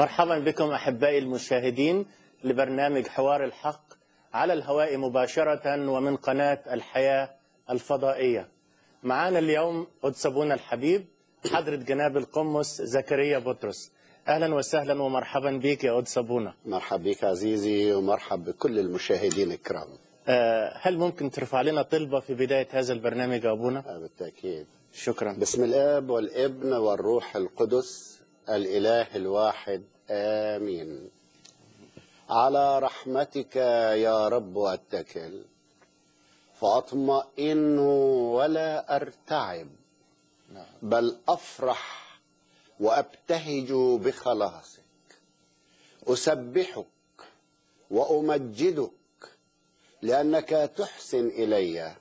مرحبا بكم احبائي المشاهدين لبرنامج حوار الحق على الهواء مباشره ومن قناه الحياه الفضائيه. معانا اليوم قدس ابونا الحبيب حضره جناب القمص زكريا بطرس. اهلا وسهلا ومرحبا بك يا قدس ابونا. مرحب بك عزيزي ومرحب بكل المشاهدين الكرام آه، هل ممكن ترفع لنا طلبه في بدايه هذا البرنامج يا ابونا؟ آه، بالتأكيد شكرا. بسم الآب والابن والروح القدس الإله الواحد آمين على رحمتك يا رب أتكل فأطمئن ولا أرتعب بل أفرح وأبتهج بخلاصك أسبحك وأمجدك لأنك تحسن إلي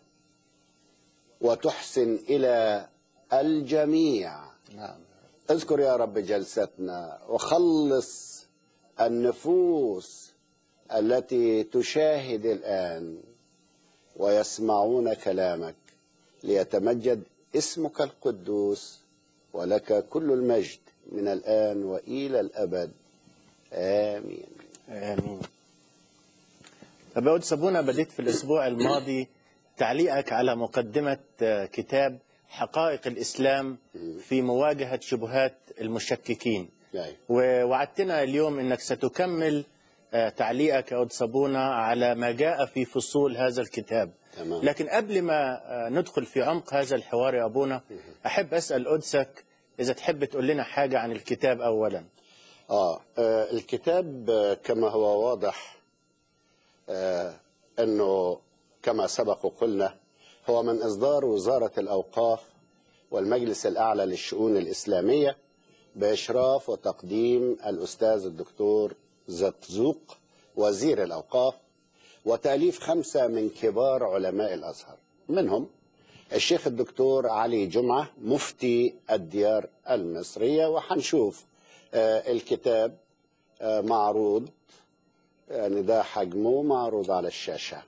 وتحسن إلى الجميع نعم. اذكر يا رب جلستنا وخلص النفوس التي تشاهد الآن ويسمعون كلامك ليتمجد اسمك القدوس ولك كل المجد من الآن وإلى الأبد آمين امين. طب يا قدس ابونا بديت في الاسبوع الماضي تعليقك على مقدمه آه، كتاب حقائق الاسلام في مواجهه شبهات المشككين. أيوة. ووعدتنا اليوم انك ستكمل آه، تعليقك يا قدس ابونا على ما جاء في فصول هذا الكتاب. تمام. لكن قبل ما آه، ندخل في عمق هذا الحوار يا ابونا احب اسال قدسك اذا تحب تقول لنا حاجه عن الكتاب اولا. آه آه، الكتاب آه، كما هو واضح آه أنه كما سبق وقلنا هو من إصدار وزارة الأوقاف والمجلس الأعلى للشؤون الإسلامية بإشراف وتقديم الأستاذ الدكتور زقزوق وزير الأوقاف وتأليف خمسة من كبار علماء الأزهر منهم الشيخ الدكتور علي جمعة مفتي الديار المصرية وحنشوف آه، الكتاب آه، معروض يعني ده حجمه معروض على الشاشة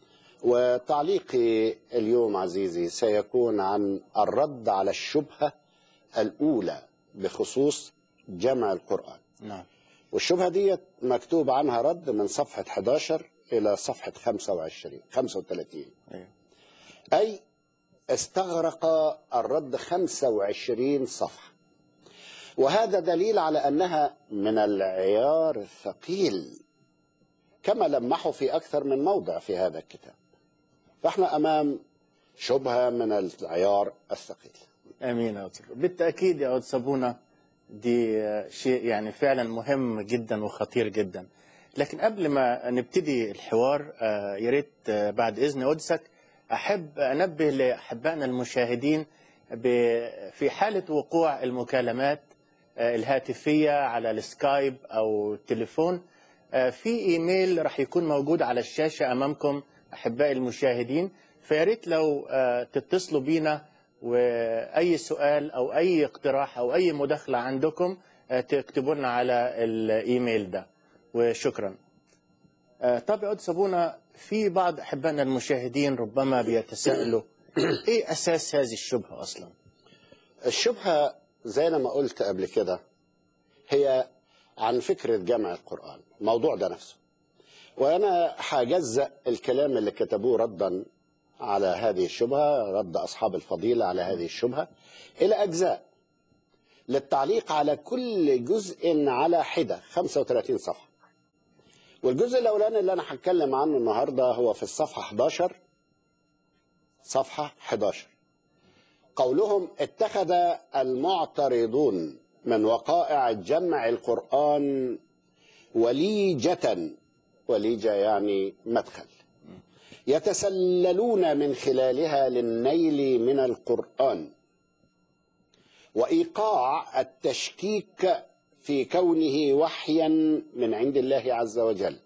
وتعليقي اليوم عزيزي سيكون عن الرد على الشبهة الأولى بخصوص جمع القرآن نعم. والشبهة دي مكتوب عنها رد من صفحة 11 إلى صفحة 25 35 أيوه. أي استغرق الرد 25 صفحة وهذا دليل على أنها من العيار الثقيل كما لمحوا في أكثر من موضع في هذا الكتاب فإحنا أمام شبهة من العيار الثقيل امين يا قدس بالتاكيد يا قدس ابونا دي آه، شيء يعني فعلا مهم جدا وخطير جدا لكن قبل ما نبتدي الحوار آه، يا ريت آه، بعد اذن قدسك احب انبه لاحبائنا المشاهدين ب- في حاله وقوع المكالمات آه، الهاتفيه على السكايب او التليفون آه، في ايميل راح يكون موجود على الشاشه امامكم احبائي المشاهدين فيا ريت لو آه، تتصلوا بينا واي سؤال او اي اقتراح او اي مداخله عندكم آه، تكتبوا لنا على الايميل ده وشكرا. آه، طب يا قدس ابونا في بعض احبائنا المشاهدين ربما بيتساءلوا ايه اساس هذه الشبهه اصلا؟ الشبهة زي ما قلت قبل كده هي عن فكرة جمع القرآن الموضوع ده نفسه وأنا هجزأ الكلام اللي كتبوه ردا على هذه الشبهة رد أصحاب الفضيلة على هذه الشبهة إلى أجزاء للتعليق على كل جزء على حدة 35 صفحة والجزء الأولاني اللي أنا هتكلم عنه النهاردة هو في الصفحة 11 صفحة 11 قولهم اتخذ المعترضون من وقائع جمع القرآن وليجة وليجة يعني مدخل يتسللون من خلالها للنيل من القرآن وإيقاع التشكيك في كونه وحيا من عند الله عز وجل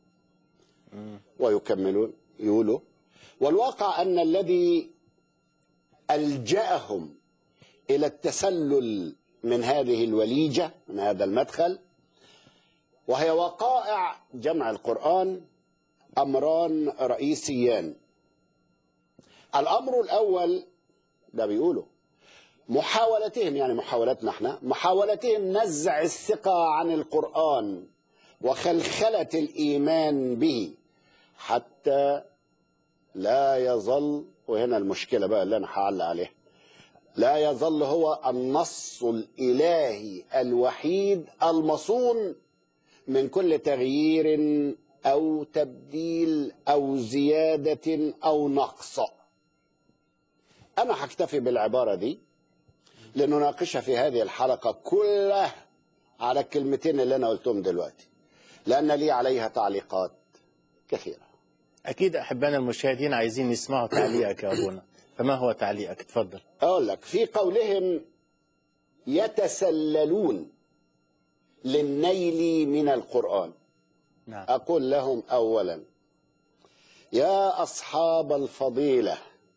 ويكملون يقولوا والواقع أن الذي ألجأهم إلى التسلل من هذه الوليجة من هذا المدخل وهي وقائع جمع القرآن أمران رئيسيان الأمر الأول ده بيقوله محاولتهم يعني محاولتنا احنا محاولتهم نزع الثقة عن القرآن وخلخلة الإيمان به حتى لا يظل وهنا المشكلة بقى اللي أنا هعلق عليها لا يظل هو النص الإلهي الوحيد المصون من كل تغيير أو تبديل أو زيادة أو نقص أنا هكتفي بالعبارة دي لنناقشها في هذه الحلقة كلها على الكلمتين اللي أنا قلتهم دلوقتي لأن لي عليها تعليقات كثيرة أكيد أحبائنا المشاهدين عايزين يسمعوا تعليقك يا أبونا فما هو تعليقك تفضل أقول لك في قولهم يتسللون للنيل من القرآن نعم أقول لهم أولا يا أصحاب الفضيلة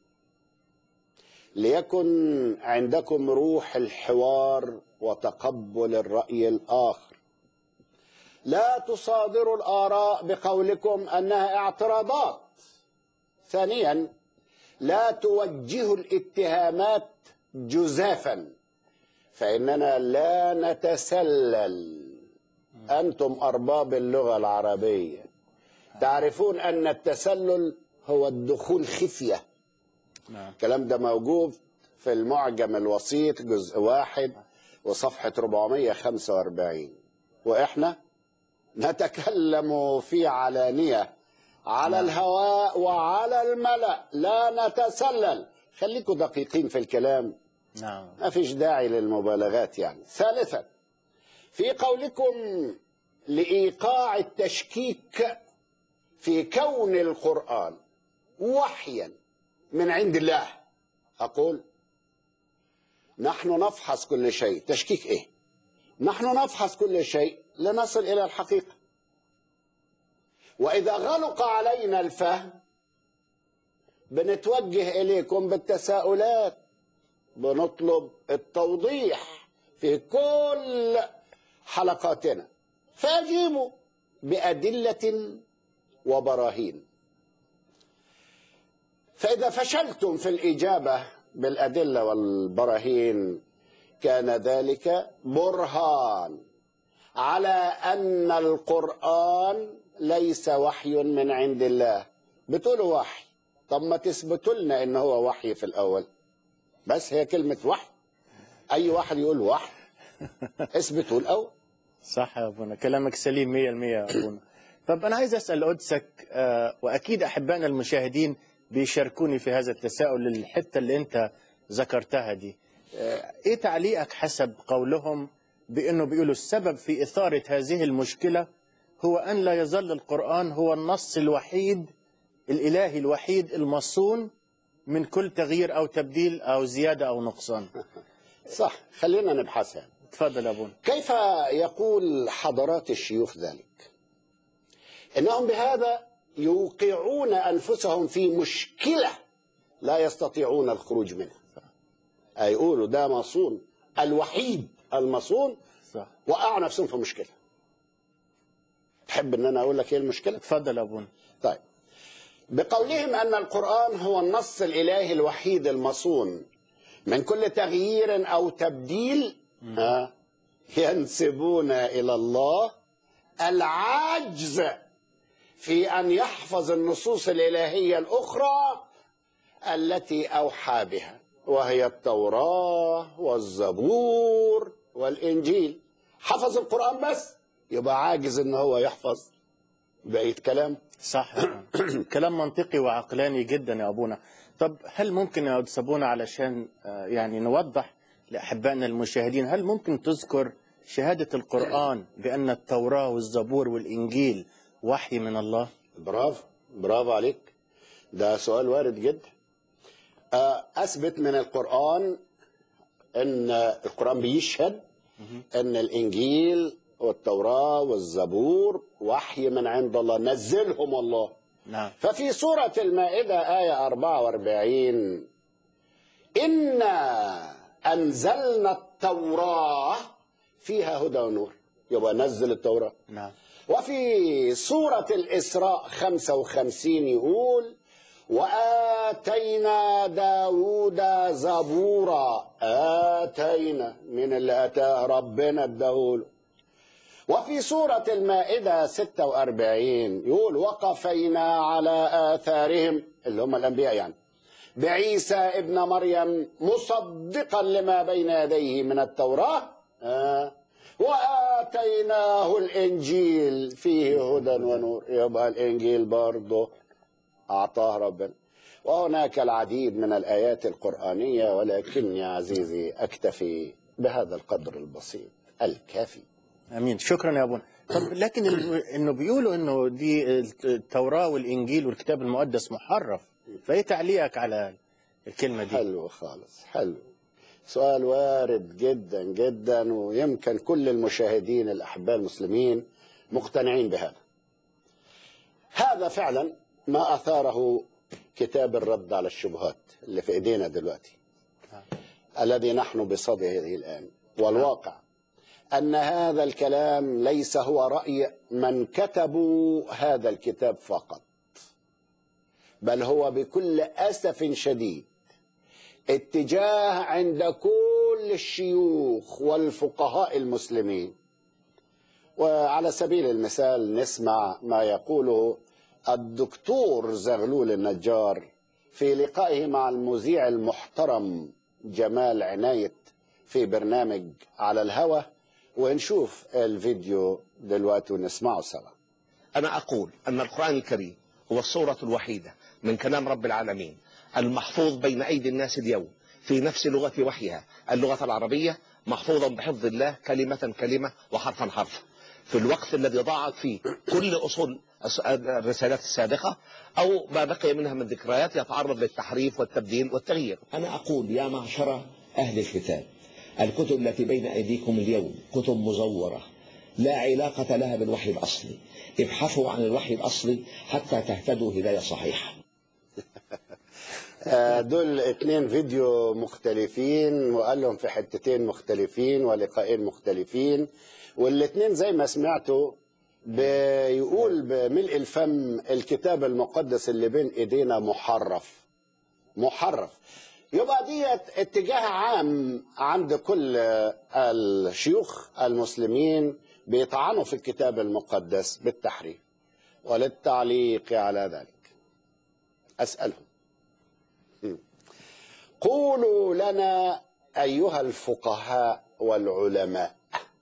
ليكن عندكم روح الحوار وتقبل الرأي الآخر لا تصادروا الآراء بقولكم أنها اعتراضات ثانيا لا توجهوا الاتهامات جزافا فإننا لا نتسلل أنتم أرباب اللغة العربية تعرفون أن التسلل هو الدخول خفية نعم الكلام ده موجود في المعجم الوسيط جزء واحد وصفحة 445 وإحنا نتكلم في علانية على الهواء وعلى الملأ لا نتسلل خليكم دقيقين في الكلام نعم ما فيش داعي للمبالغات يعني ثالثا في قولكم لإيقاع التشكيك في كون القرآن وحيا من عند الله أقول نحن نفحص كل شيء تشكيك إيه نحن نفحص كل شيء لنصل إلى الحقيقة وإذا غلق علينا الفهم بنتوجه إليكم بالتساؤلات بنطلب التوضيح في كل حلقاتنا فأجيبوا بأدلة وبراهين فإذا فشلتم في الإجابة بالأدلة والبراهين كان ذلك برهان على أن القرآن ليس وحي من عند الله بتقولوا وحي طب ما تثبتوا لنا ان هو وحي في الاول بس هي كلمة وحي اي واحد يقول وحي اثبتوا الاول صح يا أبونا كلامك سليم مية المية يا أبونا طب أنا عايز أسأل قدسك آه، وأكيد أحبائنا المشاهدين بيشاركوني في هذا التساؤل الحتة اللي أنت ذكرتها دي آه، إيه تعليقك حسب قولهم بأنه بيقولوا السبب في إثارة هذه المشكلة هو أن لا يظل القرآن هو النص الوحيد الإلهي الوحيد المصون من كل تغيير أو تبديل أو زيادة أو نقصان صح خلينا نبحثها تفضل يا أبونا كيف يقول حضرات الشيوخ ذلك انهم بهذا يوقعون انفسهم في مشكله لا يستطيعون الخروج منها يقولوا ده مصون الوحيد المصون صح وقعوا نفسهم في مشكله تحب ان انا اقول لك ايه المشكله تفضل يا أبونا طيب بقولهم ان القران هو النص الالهي الوحيد المصون من كل تغيير او تبديل ها ينسبون الى الله العجز في ان يحفظ النصوص الالهيه الاخرى التي اوحى بها وهي التوراه والزبور والانجيل حفظ القران بس يبقى عاجز ان هو يحفظ بقيه كلام صح يا أبونا. كلام منطقي وعقلاني جدا يا أبونا طب هل ممكن يا أستاذ أبونا علشان آه، يعني نوضح لأحبائنا المشاهدين هل ممكن تذكر شهادة القرآن بأن التوراة والزبور والإنجيل وحي من الله برافو برافو عليك ده سؤال وارد جدا آه، اثبت من القران ان القران بيشهد ان الانجيل والتوراه والزبور وحي من عند الله نزلهم الله نعم ففي سورة المائدة آية 44 إنا أنزلنا التوراة فيها هدى ونور يبقى نزل التوراة نعم وفي سورة الإسراء 55 يقول وآتينا داود زبورا آتينا من اللي أتاه ربنا اداهوله وفي سورة المائدة 46 يقول وقفينا على آثارهم اللي هم الأنبياء يعني بعيسى ابن مريم مصدقا لما بين يديه من التوراة آه وآتيناه الإنجيل فيه هدى ونور يبقى الإنجيل برضه أعطاه ربنا وهناك العديد من الآيات القرآنية ولكن يا عزيزي أكتفي بهذا القدر البسيط الكافي امين شكرا يا ابونا طب لكن ال- انه بيقولوا انه دي التوراه والانجيل والكتاب المقدس محرف فايه تعليقك على الكلمه دي حلو خالص حلو سؤال وارد جدا جدا ويمكن كل المشاهدين الأحباء المسلمين مقتنعين بهذا هذا فعلا ما أثاره كتاب الرد على الشبهات اللي في إيدينا دلوقتي الذي نحن بصدده الآن والواقع أن هذا الكلام ليس هو رأي من كتبوا هذا الكتاب فقط بل هو بكل أسف شديد اتجاه عند كل الشيوخ والفقهاء المسلمين وعلى سبيل المثال نسمع ما يقوله الدكتور زغلول النجار في لقائه مع المذيع المحترم جمال عناية في برنامج على الهوى ونشوف الفيديو دلوقتي ونسمعه سوا أنا أقول أن القرآن الكريم هو الصورة الوحيدة من كلام رب العالمين المحفوظ بين أيدي الناس اليوم في نفس لغة وحيها اللغة العربية محفوظا بحفظ الله كلمة كلمة وحرفا حرفا في الوقت الذي ضاعت فيه كل أصول الس- الرسالات السابقة أو ما بقي منها من ذكريات يتعرض للتحريف والتبديل والتغيير أنا أقول يا معشر أهل الكتاب الكتب التي بين أيديكم اليوم كتب مزورة لا علاقة لها بالوحي الأصلي ابحثوا عن الوحي الأصلي حتى تهتدوا هداية صحيحة آه، دول اتنين فيديو مختلفين وقال لهم في حتتين مختلفين ولقاءين مختلفين والاتنين زي ما سمعتوا بيقول بملء الفم الكتاب المقدس اللي بين ايدينا محرف محرف يبقى ديت اتجاه عام عند كل الشيوخ المسلمين بيطعنوا في الكتاب المقدس بالتحريف وللتعليق على ذلك أسألهم قولوا لنا أيها الفقهاء والعلماء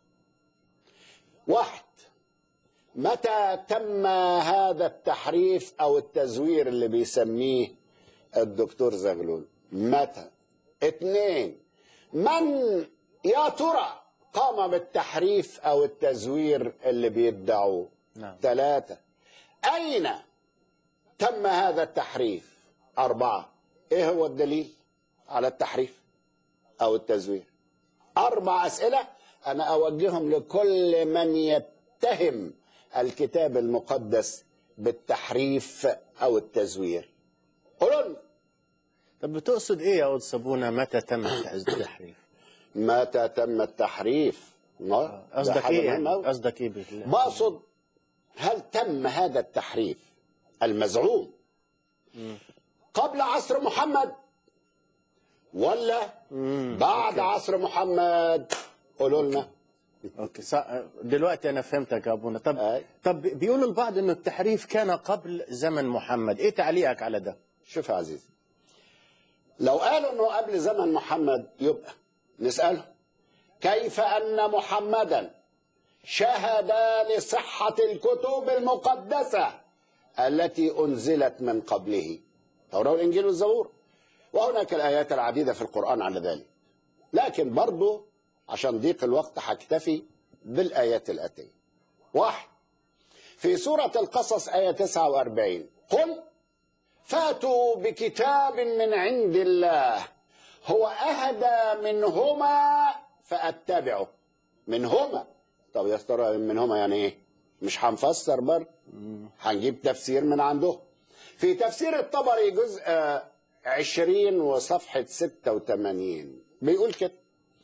واحد متى تم هذا التحريف أو التزوير اللي بيسميه الدكتور زغلول متى اثنين من يا ترى قام بالتحريف أو التزوير اللي بيدعوه نعم. ثلاثة أين تم هذا التحريف أربعة إيه هو الدليل على التحريف أو التزوير أربع أسئلة أنا أوجههم لكل من يتهم الكتاب المقدس بالتحريف أو التزوير قولوا لنا طب بتقصد ايه يا أود صابونه متى تم التحريف متى تم التحريف ما- ده قصدك حاجة ايه مهمة يعني أوي. قصدك ايه بال- بقصد هل تم هذا التحريف المزعوم قبل عصر محمد ولا مم. بعد عصر محمد قولوا لنا اوكي صح. دلوقتي انا فهمتك يا ابونا طب أي. طب بيقولوا البعض انه التحريف كان قبل زمن محمد ايه تعليقك على ده شوف يا عزيزي لو قالوا انه قبل زمن محمد يبقى نسأله كيف ان محمدا شهد لصحة الكتب المقدسة التي انزلت من قبله التوراة والانجيل والزبور وهناك الايات العديدة في القرآن على ذلك لكن برضو عشان ضيق الوقت هكتفي بالايات الاتية واحد في سورة القصص آية 49 قل فاتوا بكتاب من عند الله هو أهدى منهما فأتبعه منهما طب يا ترى منهما يعني إيه مش هنفسر برضه هنجيب تفسير من عنده في تفسير الطبري جزء آه، عشرين وصفحة ستة وثمانين بيقول كده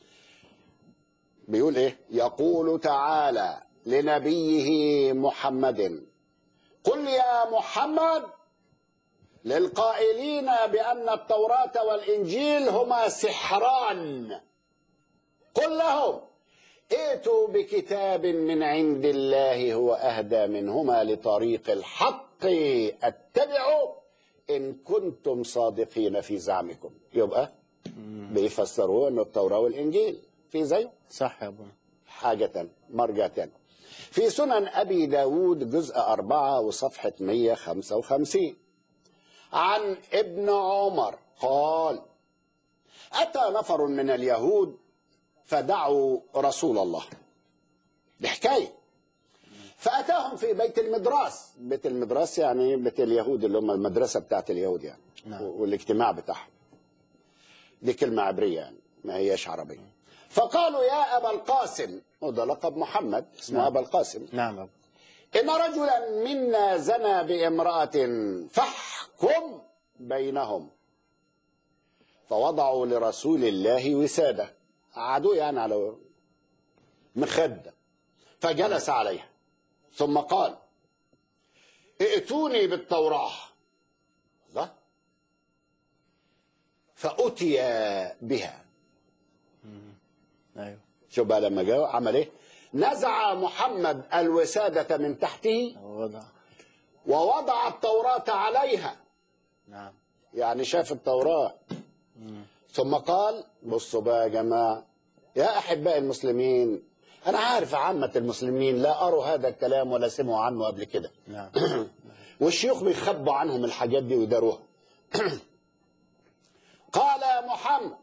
بيقول ايه يقول تعالى لنبيه محمد قل يا محمد للقائلين بأن التوراة والإنجيل هما سحران قل لهم ائتوا بكتاب من عند الله هو أهدى منهما لطريق الحق اتبعوا إن كنتم صادقين في زعمكم يبقى بيفسروا أن التوراة والإنجيل في زيه صح يا ابونا حاجة تانية مرجع تاني في سنن أبي داود جزء أربعة وصفحة 155 عن ابن عمر قال أتى نفر من اليهود فدعوا رسول الله بحكاية فأتاهم في بيت المدراس بيت المدراس يعني بيت اليهود اللي هم المدرسة بتاعت اليهود يعني نعم. والاجتماع بتاعهم دي كلمة عبرية يعني ما هيش عربية فقالوا يا أبا القاسم وده لقب محمد اسمه نعم. أبا القاسم نعم أبو. إن رجلا منا زنى بامرأة فاحكم بينهم فوضعوا لرسول الله وسادة قعدوا يعني على مخدة فجلس عليها ثم قال ائتوني بالتوراة الله فأتي بها ايوه شوف بقى لما جاء عمل ايه نزع محمد الوسادة من تحته وضع ووضع التوراة عليها نعم يعني شاف التوراة ثم قال بصوا بقى يا جماعة يا أحباء المسلمين أنا عارف عامة المسلمين لا أروا هذا الكلام ولا سمعوا عنه قبل كده نعم والشيوخ بيخبوا عنهم الحاجات دي ويداروها قال يا محمد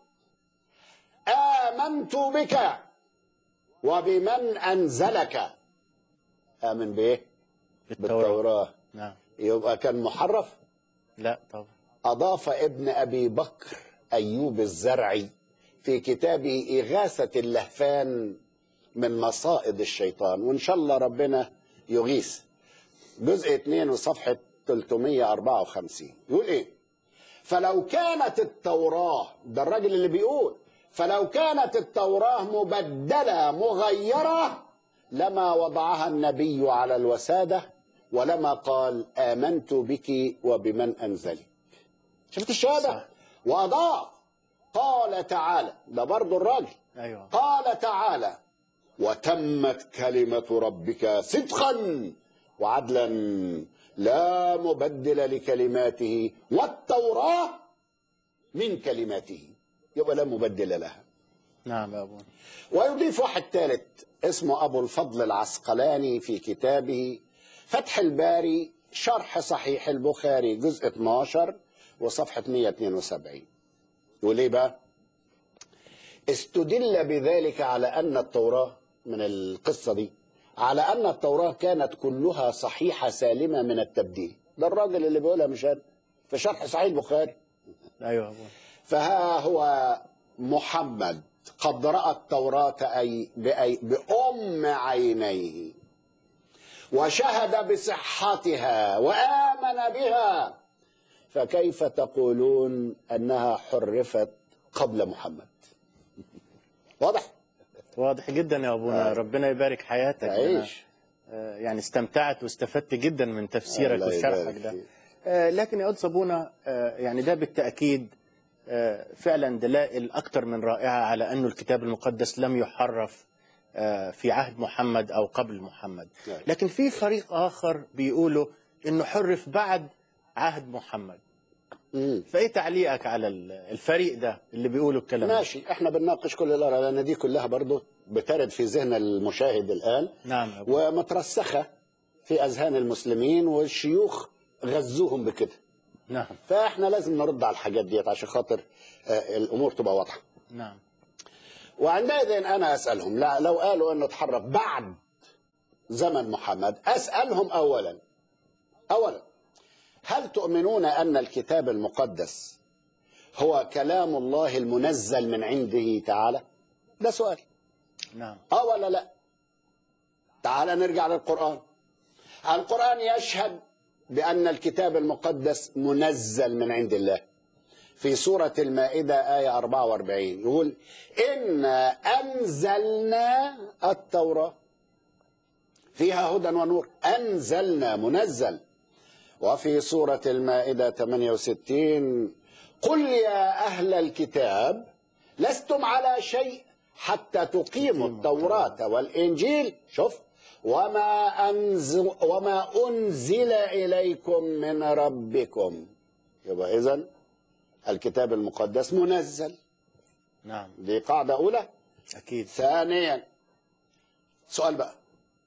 آمنت بك وبمن أنزلك آمن بإيه؟ بالتوراة بالتوراة نعم يبقى كان محرف لا طبعا أضاف ابن أبي بكر أيوب الزرعي في كتابه إغاثة اللهفان من مصائد الشيطان وإن شاء الله ربنا يغيث جزء 2 وصفحة 354 يقول إيه فلو كانت التوراة ده الراجل اللي بيقول فلو كانت التوراة مبدلة مغيرة لما وضعها النبي على الوسادة ولما قال آمنت بك وبمن أنزلك شفت الشهادة صح. وأضاف قال تعالى ده برضه الراجل ايوه قال تعالى وتمت كلمة ربك صدقا وعدلا لا مبدل لكلماته والتوراة من كلماته يبقى لا مبدل لها نعم يا ابو ويضيف واحد ثالث اسمه أبو الفضل العسقلاني في كتابه فتح الباري شرح صحيح البخاري جزء 12 وصفحة 172 يقول ايه بقى استدل بذلك على أن التوراة من القصة دي على أن التوراة كانت كلها صحيحة سالمة من التبديل ده الراجل اللي بيقولها مش أنا في شرح صحيح البخاري ايوه يا ابو فها هو محمد قد رأى التوراة أي بأي بأم عينيه وشهد بصحتها وآمن بها فكيف تقولون أنها حرفت قبل محمد واضح واضح جدا يا ابونا آه. ربنا يبارك حياتك أنا، عيش آه، يعني استمتعت واستفدت جدا من تفسيرك الله وشرحك يبارك ده فيك. آه، لكن يا قدس ابونا آه، يعني ده بالتاكيد آه، فعلا دلائل اكثر من رائعه على انه الكتاب المقدس لم يحرف آه، في عهد محمد او قبل محمد نعم. لكن في فريق اخر بيقولوا انه حرف بعد عهد محمد مم. فايه تعليقك على ال- الفريق ده اللي بيقولوا الكلام ده ماشي احنا بنناقش كل الآراء لأن دي كلها برضو بترد في ذهن المشاهد الآن نعم يا أبو. ومترسخة في أذهان المسلمين والشيوخ غزوهم بكده نعم فاحنا لازم نرد على الحاجات ديت عشان خاطر آه، الامور تبقى واضحه نعم وعندئذ انا اسالهم لا لو قالوا انه اتحرف بعد زمن محمد اسالهم اولا اولا هل تؤمنون ان الكتاب المقدس هو كلام الله المنزل من عنده تعالى ده سؤال نعم اه ولا لا تعال نرجع للقرآن القرآن يشهد بأن الكتاب المقدس منزل من عند الله في سورة المائدة آية 44 يقول إنا أنزلنا التوراة فيها هدى ونور أنزلنا منزل وفي سورة المائدة 68 قل يا أهل الكتاب لستم على شيء حتى تقيموا التوراة والإنجيل شوف وما أنزل, وما أنزل إليكم من ربكم يبقى إذن الكتاب المقدس منزل نعم دي قاعدة أولى اكيد ثانيا سؤال بقى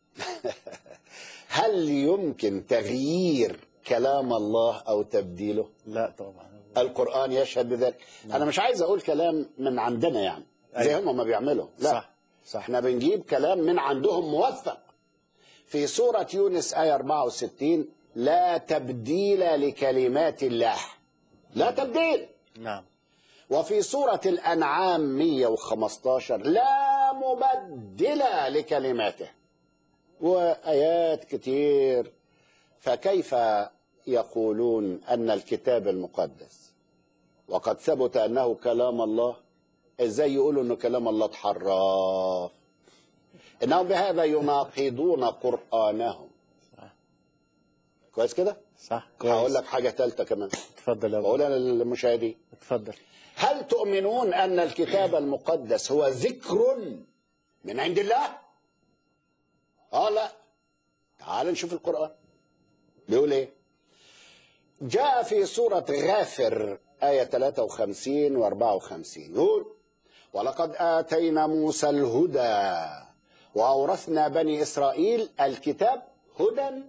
هل يمكن تغيير كلام الله أو تبديله لا طبعا القرآن يشهد بذلك أنا مش عايز أقول كلام من عندنا يعني زي أيوة. هم ما بيعملوا لا صح صح احنا بنجيب كلام من عندهم موثق في سورة يونس آية 64 لا تبديل لكلمات الله لا تبديل نعم وفي سورة الأنعام 115 لا مبدل لكلماته وآيات كتير فكيف يقولون أن الكتاب المقدس وقد ثبت أنه كلام الله إزاي يقولوا أنه كلام الله اتحرف إنهم بهذا يناقضون قرآنهم كويس كده؟ صح هقول كويس لك حاجة ثالثة كمان تفضل يا أبو. بقولها للمشاهدين تفضل هل تؤمنون أن الكتاب المقدس هو ذكر من عند الله؟ آه لا تعال نشوف القرآن بيقول إيه؟ جاء في سورة غافر آية 53 و 54 يقول ولقد آتينا موسى الهدى وأورثنا بني إسرائيل الكتاب هدى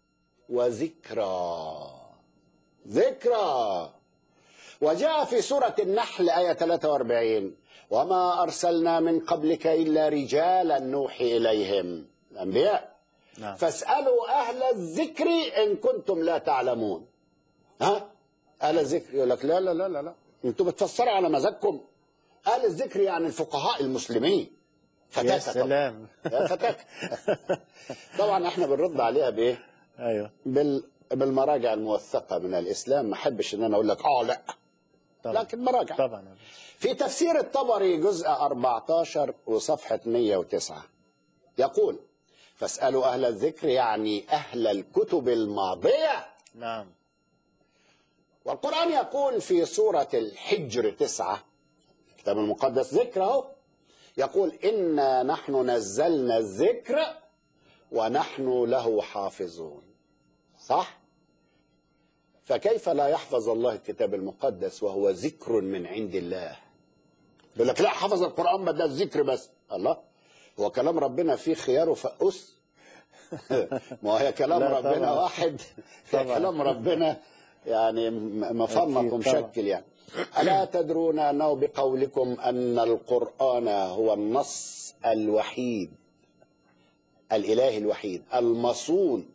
وذكرى ذكرى وجاء في سورة النحل آية 43 وما أرسلنا من قبلك إلا رجالا نوحي إليهم الأنبياء نعم فاسألوا أهل الذكر إن كنتم لا تعلمون ها أهل الذكر يقول لك لا لا لا لا لا أنتم بتفسروا على مزاجكم أهل الذكر يعني الفقهاء المسلمين يا فتاكة طبعا سلام يا فتاكة طبعا احنا بنرد عليها بإيه؟ ايوه بال بالمراجع الموثقة من الإسلام ما أحبش إن أنا أقول لك آه لا طبعا لكن مراجع طبعا يا أبو. في تفسير الطبري جزء 14 وصفحة 109 يقول فاسألوا أهل الذكر يعني أهل الكتب الماضية نعم والقرآن يقول في سورة الحجر تسعة الكتاب المقدس ذكر أهو يقول إنا نحن نزلنا الذكر ونحن له حافظون صح؟ فكيف لا يحفظ الله الكتاب المقدس وهو ذكر من عند الله يقول لك لا حفظ القرآن بدل الذكر بس الله هو كلام ربنا فيه خيار وفقوس ما هي كلام لا ربنا طبعا. واحد هي طبعا. كلام ربنا يعني م- مفنط أكيد ومشكل يعني ألا تدرون أنه بقولكم أن القرآن هو النص الوحيد الإله الوحيد المصون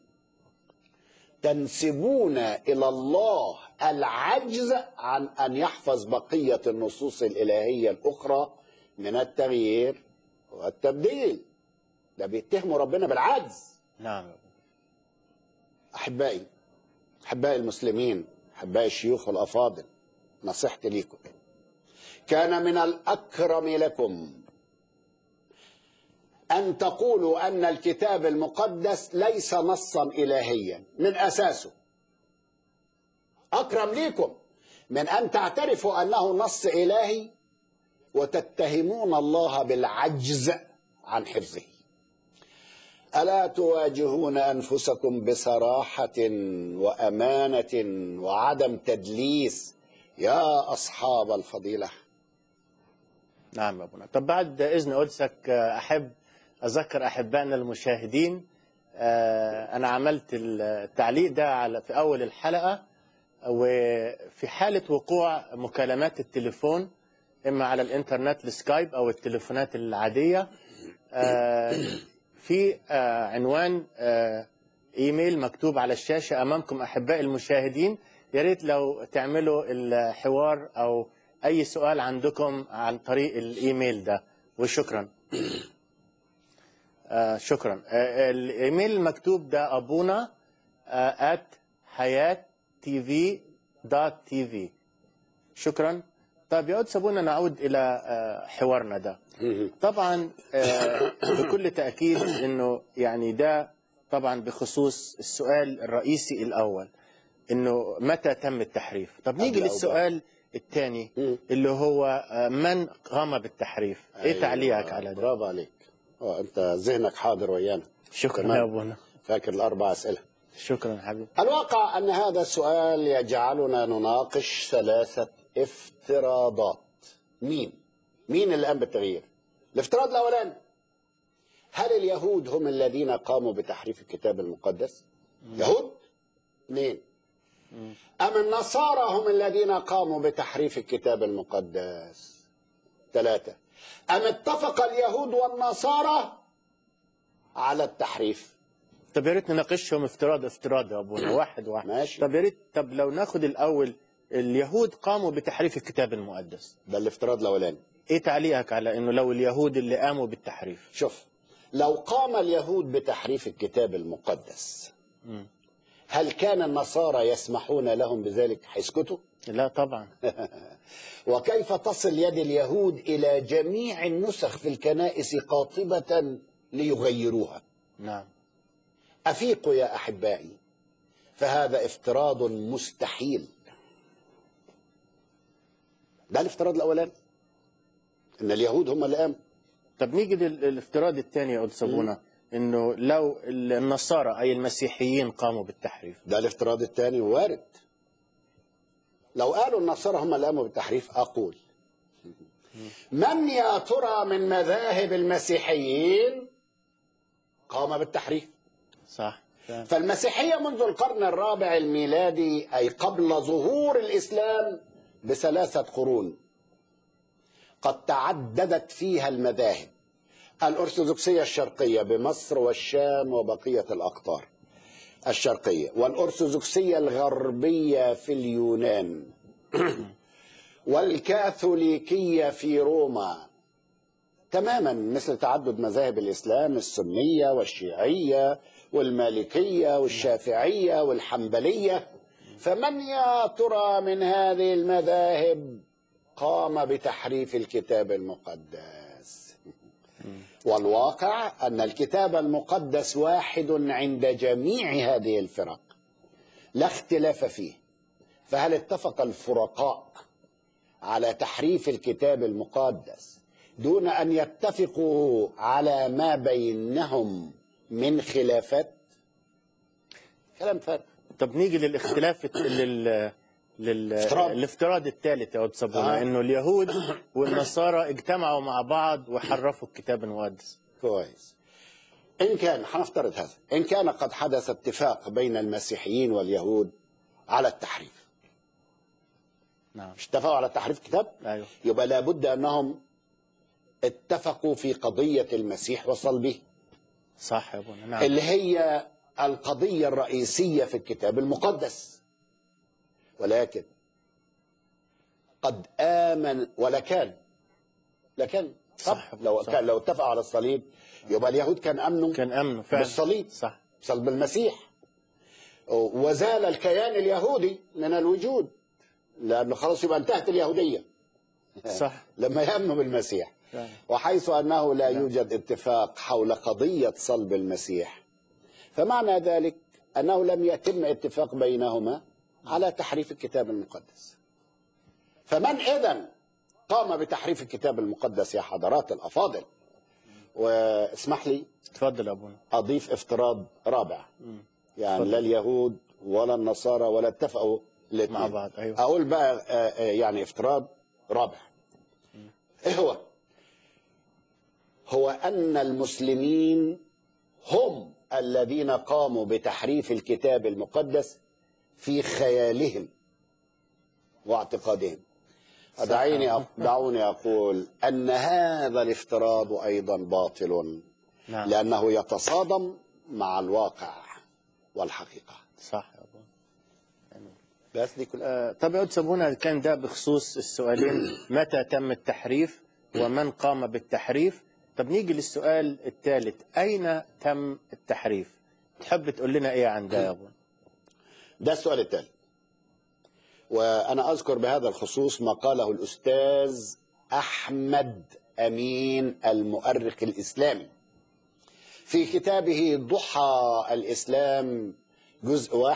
تنسبون إلى الله العجز عن أن يحفظ بقية النصوص الإلهية الأخرى من التغيير والتبديل ده بيتهموا ربنا بالعجز نعم يا أبو. أحبائي أحبائي المسلمين أحبائي الشيوخ والأفاضل نصيحتي ليكم كان من الأكرم لكم أن تقولوا أن الكتاب المقدس ليس نصا إلهيا من أساسه أكرم ليكم من أن تعترفوا أنه نص إلهي وتتهمون الله بالعجز عن حفظه ألا تواجهون أنفسكم بصراحة وأمانة وعدم تدليس يا أصحاب الفضيلة نعم يا ابونا طب بعد اذن قدسك آه، احب اذكر احبائنا المشاهدين آه، انا عملت التعليق ده على في اول الحلقه وفي حاله وقوع مكالمات التليفون اما على الانترنت السكايب او التليفونات العاديه آه، في آه، عنوان آه، ايميل مكتوب على الشاشه امامكم احبائي المشاهدين يا ريت لو تعملوا الحوار او اي سؤال عندكم عن طريق الايميل ده وشكرا آه شكرا آه الايميل المكتوب ده ابونا آه at حياة تي في دوت تي في شكرا طيب يا قدس ابونا نعود الى آه حوارنا ده طبعا آه، بكل تأكيد انه يعني ده طبعا بخصوص السؤال الرئيسي الاول انه متى تم التحريف طب نيجي قبل أو للسؤال الثاني مم. اللي هو آه، من قام بالتحريف ايه أيوة، تعليقك على ده برافو عليك اه انت ذهنك حاضر ويانا شكرا تمام. يا ابونا فاكر الاربع اسئله شكرا حبيبي الواقع ان هذا السؤال يجعلنا نناقش ثلاثه افتراضات مين مين اللي قام بالتغيير الافتراض الاولاني هل اليهود هم الذين قاموا بتحريف الكتاب المقدس يهود اثنين ام النصارى هم الذين قاموا بتحريف الكتاب المقدس ثلاثه ام اتفق اليهود والنصارى على التحريف طب يا ريت نناقشهم افتراض افتراض يا ابونا واحد واحد ماشي. طب يا ريت طب لو ناخد الاول اليهود قاموا بتحريف الكتاب المقدس ده الافتراض الاولاني ايه تعليقك على انه لو اليهود اللي قاموا بالتحريف شوف لو قام اليهود بتحريف الكتاب المقدس مم. هل كان النصارى يسمحون لهم بذلك هيسكتوا لا طبعا وكيف تصل يد اليهود الى جميع النسخ في الكنائس قاطبه ليغيروها نعم افيقوا يا احبائي فهذا افتراض مستحيل ده الافتراض الاولاني ان اليهود هم اللي قاموا طب نيجي للافتراض الثاني يا قدس ابونا انه لو النصارى اي المسيحيين قاموا بالتحريف ده الافتراض الثاني وارد لو قالوا النصارى هم اللي قاموا بالتحريف اقول من يا ترى من مذاهب المسيحيين قام بالتحريف صح فعلا. فالمسيحيه منذ القرن الرابع الميلادي اي قبل ظهور الاسلام بثلاثه قرون قد تعددت فيها المذاهب الارثوذكسيه الشرقيه بمصر والشام وبقيه الاقطار الشرقيه والارثوذكسيه الغربيه في اليونان والكاثوليكيه في روما تماما مثل تعدد مذاهب الاسلام السنيه والشيعيه والمالكيه والشافعيه والحنبليه فمن يا ترى من هذه المذاهب قام بتحريف الكتاب المقدس والواقع ان الكتاب المقدس واحد عند جميع هذه الفرق لا اختلاف فيه فهل اتفق الفرقاء على تحريف الكتاب المقدس دون ان يتفقوا على ما بينهم من خلافات كلام فارغ طب نيجي للاختلاف لل لل... افتراض. الافتراض الثالث يا قدس ابونا آه. انه اليهود والنصارى اجتمعوا مع بعض وحرفوا الكتاب المقدس كويس إن كان هنفترض هذا إن كان قد حدث اتفاق بين المسيحيين واليهود على التحريف نعم مش اتفقوا على تحريف الكتاب ايوه يبقى لابد أنهم اتفقوا في قضية المسيح وصلبه صح يا ابونا نعم اللي هي القضية الرئيسية في الكتاب المقدس ولكن قد آمن ولكان لكن صح. لو صح. كان لو اتفقوا على الصليب يبقى اليهود كان امنوا كان امنه فعلا بالصليب. صح صلب المسيح وزال الكيان اليهودي من الوجود لانه خلاص يبقى انتهت اليهوديه صح لما يامنوا بالمسيح فعلا. وحيث انه لا يوجد اتفاق حول قضيه صلب المسيح فمعنى ذلك انه لم يتم اتفاق بينهما على تحريف الكتاب المقدس فمن اذا قام بتحريف الكتاب المقدس يا حضرات الافاضل واسمح لي اتفضل يا ابونا اضيف افتراض رابع مم. يعني اتفضل. لا اليهود ولا النصارى ولا اتفقوا الاثنين مع بعض، أيوة. اقول بقى آه، آه، يعني افتراض رابع ايه هو هو ان المسلمين هم الذين قاموا بتحريف الكتاب المقدس في خيالهم واعتقادهم دعيني أق- دعوني اقول ان هذا الافتراض ايضا باطل نعم لأنه يتصادم مع الواقع والحقيقة صح يا ابونا بس دي كل آه، طب يا قدس ابونا كان ده بخصوص السؤالين متى تم التحريف ومن قام بالتحريف طب نيجي للسؤال الثالث اين تم التحريف تحب تقول لنا ايه عن ده يا ابونا ده السؤال التالي وأنا أذكر بهذا الخصوص ما قاله الأستاذ أحمد أمين المؤرخ الإسلامي في كتابه ضحى الإسلام جزء واحد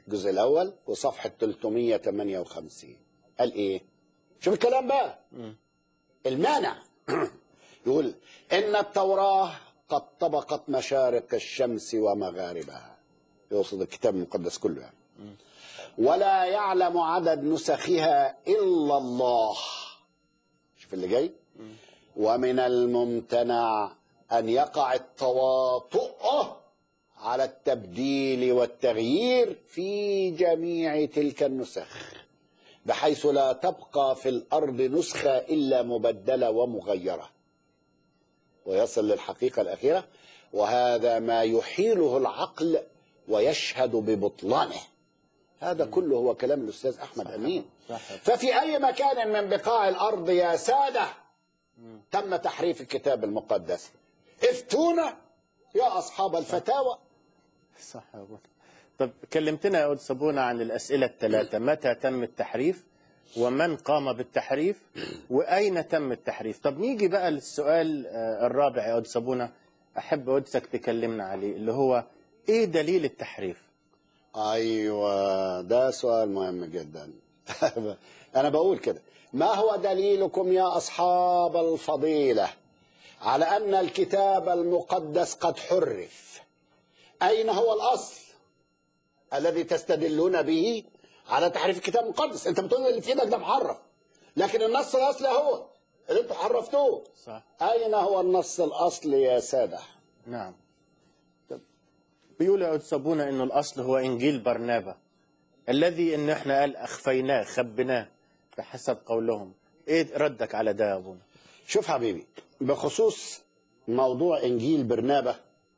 الجزء الأول وصفحة 358 قال إيه؟ شوف الكلام بقى المانع يقول إن التوراة قد طبقت مشارق الشمس ومغاربها يقصد الكتاب المقدس كله يعني ولا يعلم عدد نسخها إلا الله شوف اللي جاي ومن الممتنع أن يقع التواطؤ على التبديل والتغيير في جميع تلك النسخ بحيث لا تبقى في الأرض نسخة إلا مبدلة ومغيرة ويصل للحقيقة الأخيرة وهذا ما يحيله العقل ويشهد ببطلانه هذا كله هو كلام الأستاذ أحمد أمين صح. ففي أي مكان من بقاع الأرض يا سادة تم تحريف الكتاب المقدس افتونا يا أصحاب الفتاوى صح يا أبونا طب كلمتنا يا أود صابونة عن الأسئلة الثلاثة متى تم التحريف ومن قام بالتحريف وأين تم التحريف طب نيجي بقى للسؤال آه، الرابع يا أود صابونة أحب أودسك تكلمنا عليه اللي هو إيه دليل التحريف أيوة ده سؤال مهم جدا أنا بقول كده ما هو دليلكم يا أصحاب الفضيلة على أن الكتاب المقدس قد حرف أين هو الأصل الذي تستدلون به على تحريف الكتاب المقدس أنت بتقول اللي في إيدك ده محرف لكن النص الأصلي هو اللي أنتوا حرفتوه صح أين هو النص الأصلي يا سادة نعم طب بيقول يا أود صابونة إنه الأصل هو إنجيل برنابا الذي إن إحنا قال أخفيناه خبيناه بحسب قولهم إيه ردك على ده يا أبونا شوف حبيبي بخصوص موضوع انجيل برنابه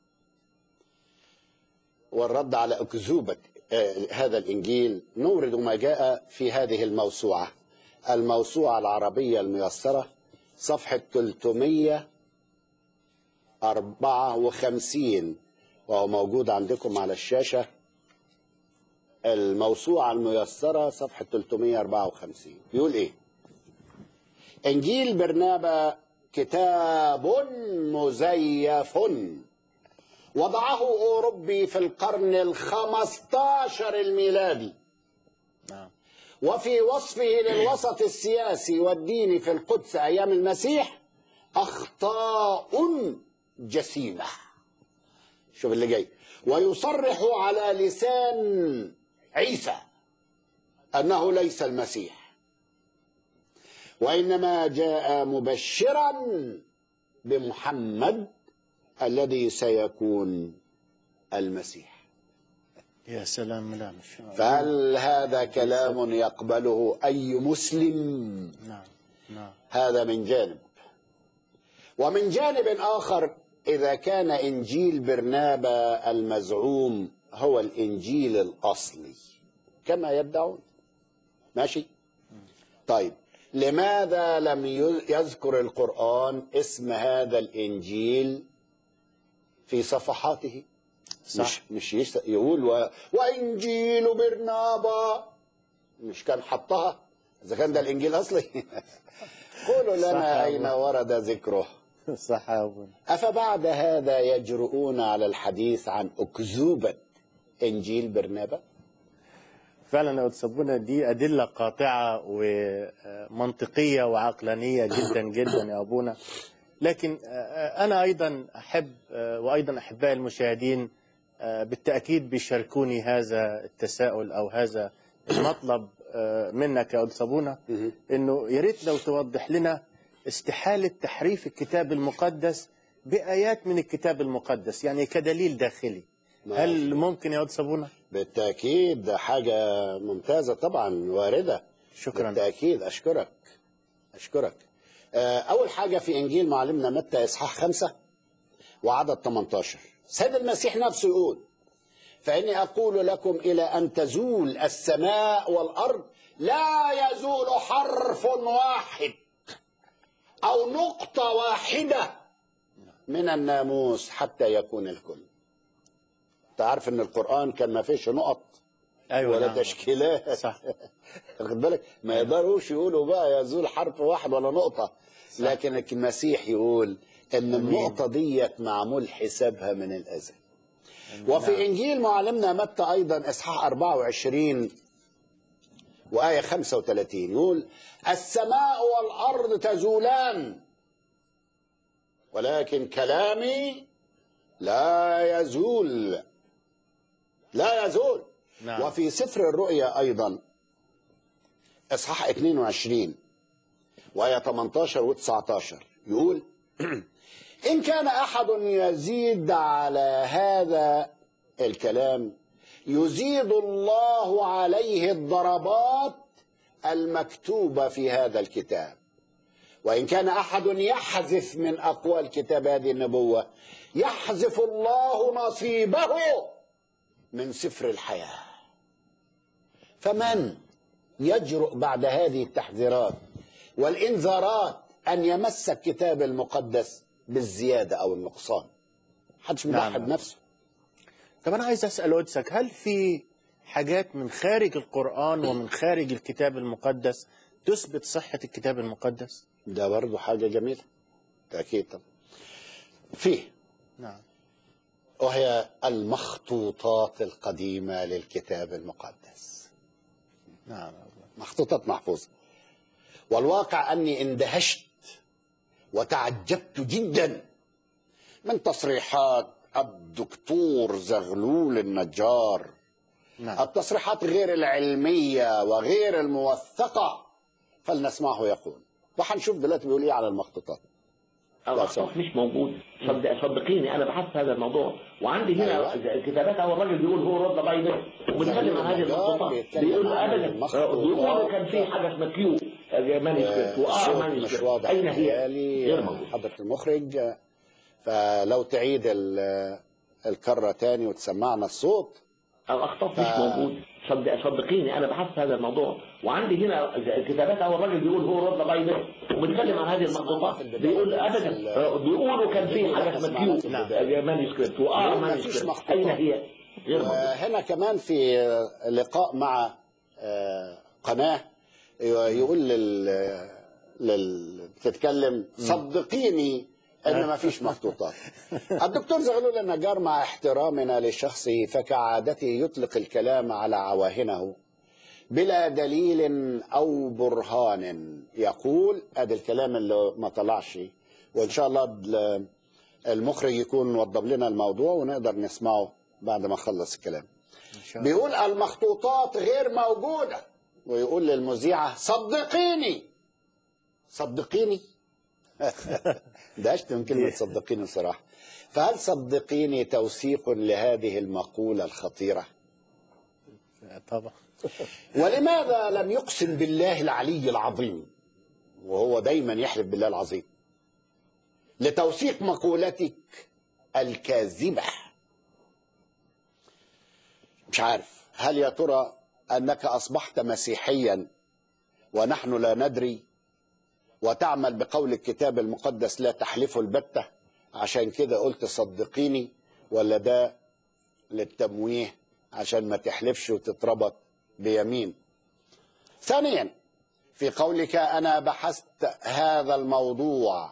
والرد على اكذوبه آه، هذا الانجيل نورد ما جاء في هذه الموسوعه الموسوعه العربيه الميسره صفحه 354 وهو موجود عندكم على الشاشه الموسوعه الميسره صفحه 354 بيقول ايه انجيل برنابا كتاب مزيف وضعه اوروبي في القرن الخمسطاشر الميلادي نعم وفي وصفه للوسط السياسي والديني في القدس ايام المسيح اخطاء جسيمه شوف اللي جاي ويصرح على لسان عيسى انه ليس المسيح وانما جاء مبشرا بمحمد الذي سيكون المسيح يا سلام لا مش فهل هذا كلام يقبله اي مسلم نعم نعم هذا من جانب ومن جانب آخر إذا كان إنجيل برنابا المزعوم هو الإنجيل الأصلي كما يدعون ماشي طيب لماذا لم ي- يذكر القرآن اسم هذا الإنجيل في صفحاته صح. مش مش يس- يقول و... وإنجيل برنابا مش كان حطها إذا كان ده الإنجيل أصلي قولوا صح لنا يا أين أبو. ورد ذكره صح يا أبونا أفبعد هذا يجرؤون على الحديث عن أكذوبة إنجيل برنابا فعلا يا أود صابونة دي أدلة قاطعة ومنطقية وعقلانية جدا جدا يا أبونا لكن آه، أنا أيضا أحب آه، وأيضا أحبائي المشاهدين آه، بالتأكيد بيشاركوني هذا التساؤل أو هذا المطلب آه، منك يا أود صابونة إنه يا ريت لو توضح لنا استحالة تحريف الكتاب المقدس بآيات من الكتاب المقدس يعني كدليل داخلي هل ممكن يا أود صابونة؟ بالتأكيد ده حاجة ممتازة طبعا واردة شكرا بالتأكيد أشكرك أشكرك آه، أول حاجة في إنجيل معلمنا متى إصحاح خمسة وعدد 18 سيد المسيح نفسه يقول فإني أقول لكم إلى أن تزول السماء والأرض لا يزول حرف واحد أو نقطة واحدة من الناموس حتى يكون الكل أنت عارف إن القرآن كان ما فيش نقط أيوة ولا نعم. تشكيلات صح واخد بالك ما يقدروش يقولوا بقى يزول حرف واحد ولا نقطة لكن المسيح يقول ان النقطة ديت معمول حسابها من الأزل وفي نعم. إنجيل معلمنا متى أيضا إصحاح 24 وآية 35 يقول السماء والأرض تزولان ولكن كلامي لا يزول لا يزول نعم. وفي سفر الرؤيا أيضا إصحاح 22 وآية 18 و 19 يقول إن كان أحد يزيد على هذا الكلام يزيد الله عليه الضربات المكتوبة في هذا الكتاب وإن كان أحد يحذف من أقوال كتاب هذه النبوة يحذف الله نصيبه من سفر الحياة فمن يجرؤ بعد هذه التحذيرات والإنذارات أن يمس الكتاب المقدس بالزيادة أو النقصان حدش نعم. مضحي بنفسه طب انا عايز اسال قدسك هل في حاجات من خارج القران ومن خارج الكتاب المقدس تثبت صحه الكتاب المقدس ده برضه حاجة جميلة أكيد طبعا فيه نعم وهي المخطوطات القديمة للكتاب المقدس نعم مخطوطات محفوظة والواقع أني اندهشت وتعجبت جدا من تصريحات الدكتور زغلول النجار نعم التصريحات غير العلمية وغير الموثقة فلنسمعه يقول وحنشوف دلوقتي بيقول ايه على المخطوطات لا، الاخطاء صح. مش موجود صدق صدقيني انا بحثت هذا الموضوع وعندي هنا أيوة. كتابات او الراجل بيقول هو رد بايبل وبنتكلم عن هذه المخطوطات بيتكلم بيقول عن ابدا المخطوطات. بيقول كان في حاجه اسمها كيو مانيسكريبت وار الصوت مش مانيسكريبت واضح اين هي؟ متهيألي غير موجود حضرة المخرج فلو تعيد ال- الكرة تاني وتسمعنا الصوت الاخطاء ف- مش موجود صدق صدقيني انا بحثت هذا الموضوع وعندي هنا كتابات او الراجل بيقول هو رد بايبل وبنتكلم عن هذه المخطوطات بيقول ابدا بيقولوا كان في حاجه اسمها كيو مانيسكريبت وار ما فيش مانيسكريبت مخطوطات. اين هي؟ غير موجود وهنا كمان في لقاء مع آه، قناة يقول لل لل بتتكلم صدقيني ان ما فيش مخطوطات الدكتور زغلول النجار مع احترامنا لشخصه فكعادته يطلق الكلام على عواهنه بلا دليل او برهان يقول ادي الكلام اللي ما طلعش وان شاء الله ال- المخرج يكون وضب لنا الموضوع ونقدر نسمعه بعد ما خلص الكلام إن شاء الله. بيقول المخطوطات غير موجودة ويقول للمذيعة صدقيني صدقيني ده أشتم كلمة صدقيني صراحة فهل صدقيني توثيق لهذه المقولة الخطيرة طبعا ولماذا لم يقسم بالله العلي العظيم وهو دايما يحلف بالله العظيم لتوثيق مقولتك الكاذبة مش عارف هل يا ترى أنك أصبحت مسيحيا ونحن لا ندري وتعمل بقول الكتاب المقدس لا تحلفه البتة عشان كده قلت صدقيني ولا ده للتمويه عشان ما تحلفش وتتربط بيمين ثانيا في قولك أنا بحثت هذا الموضوع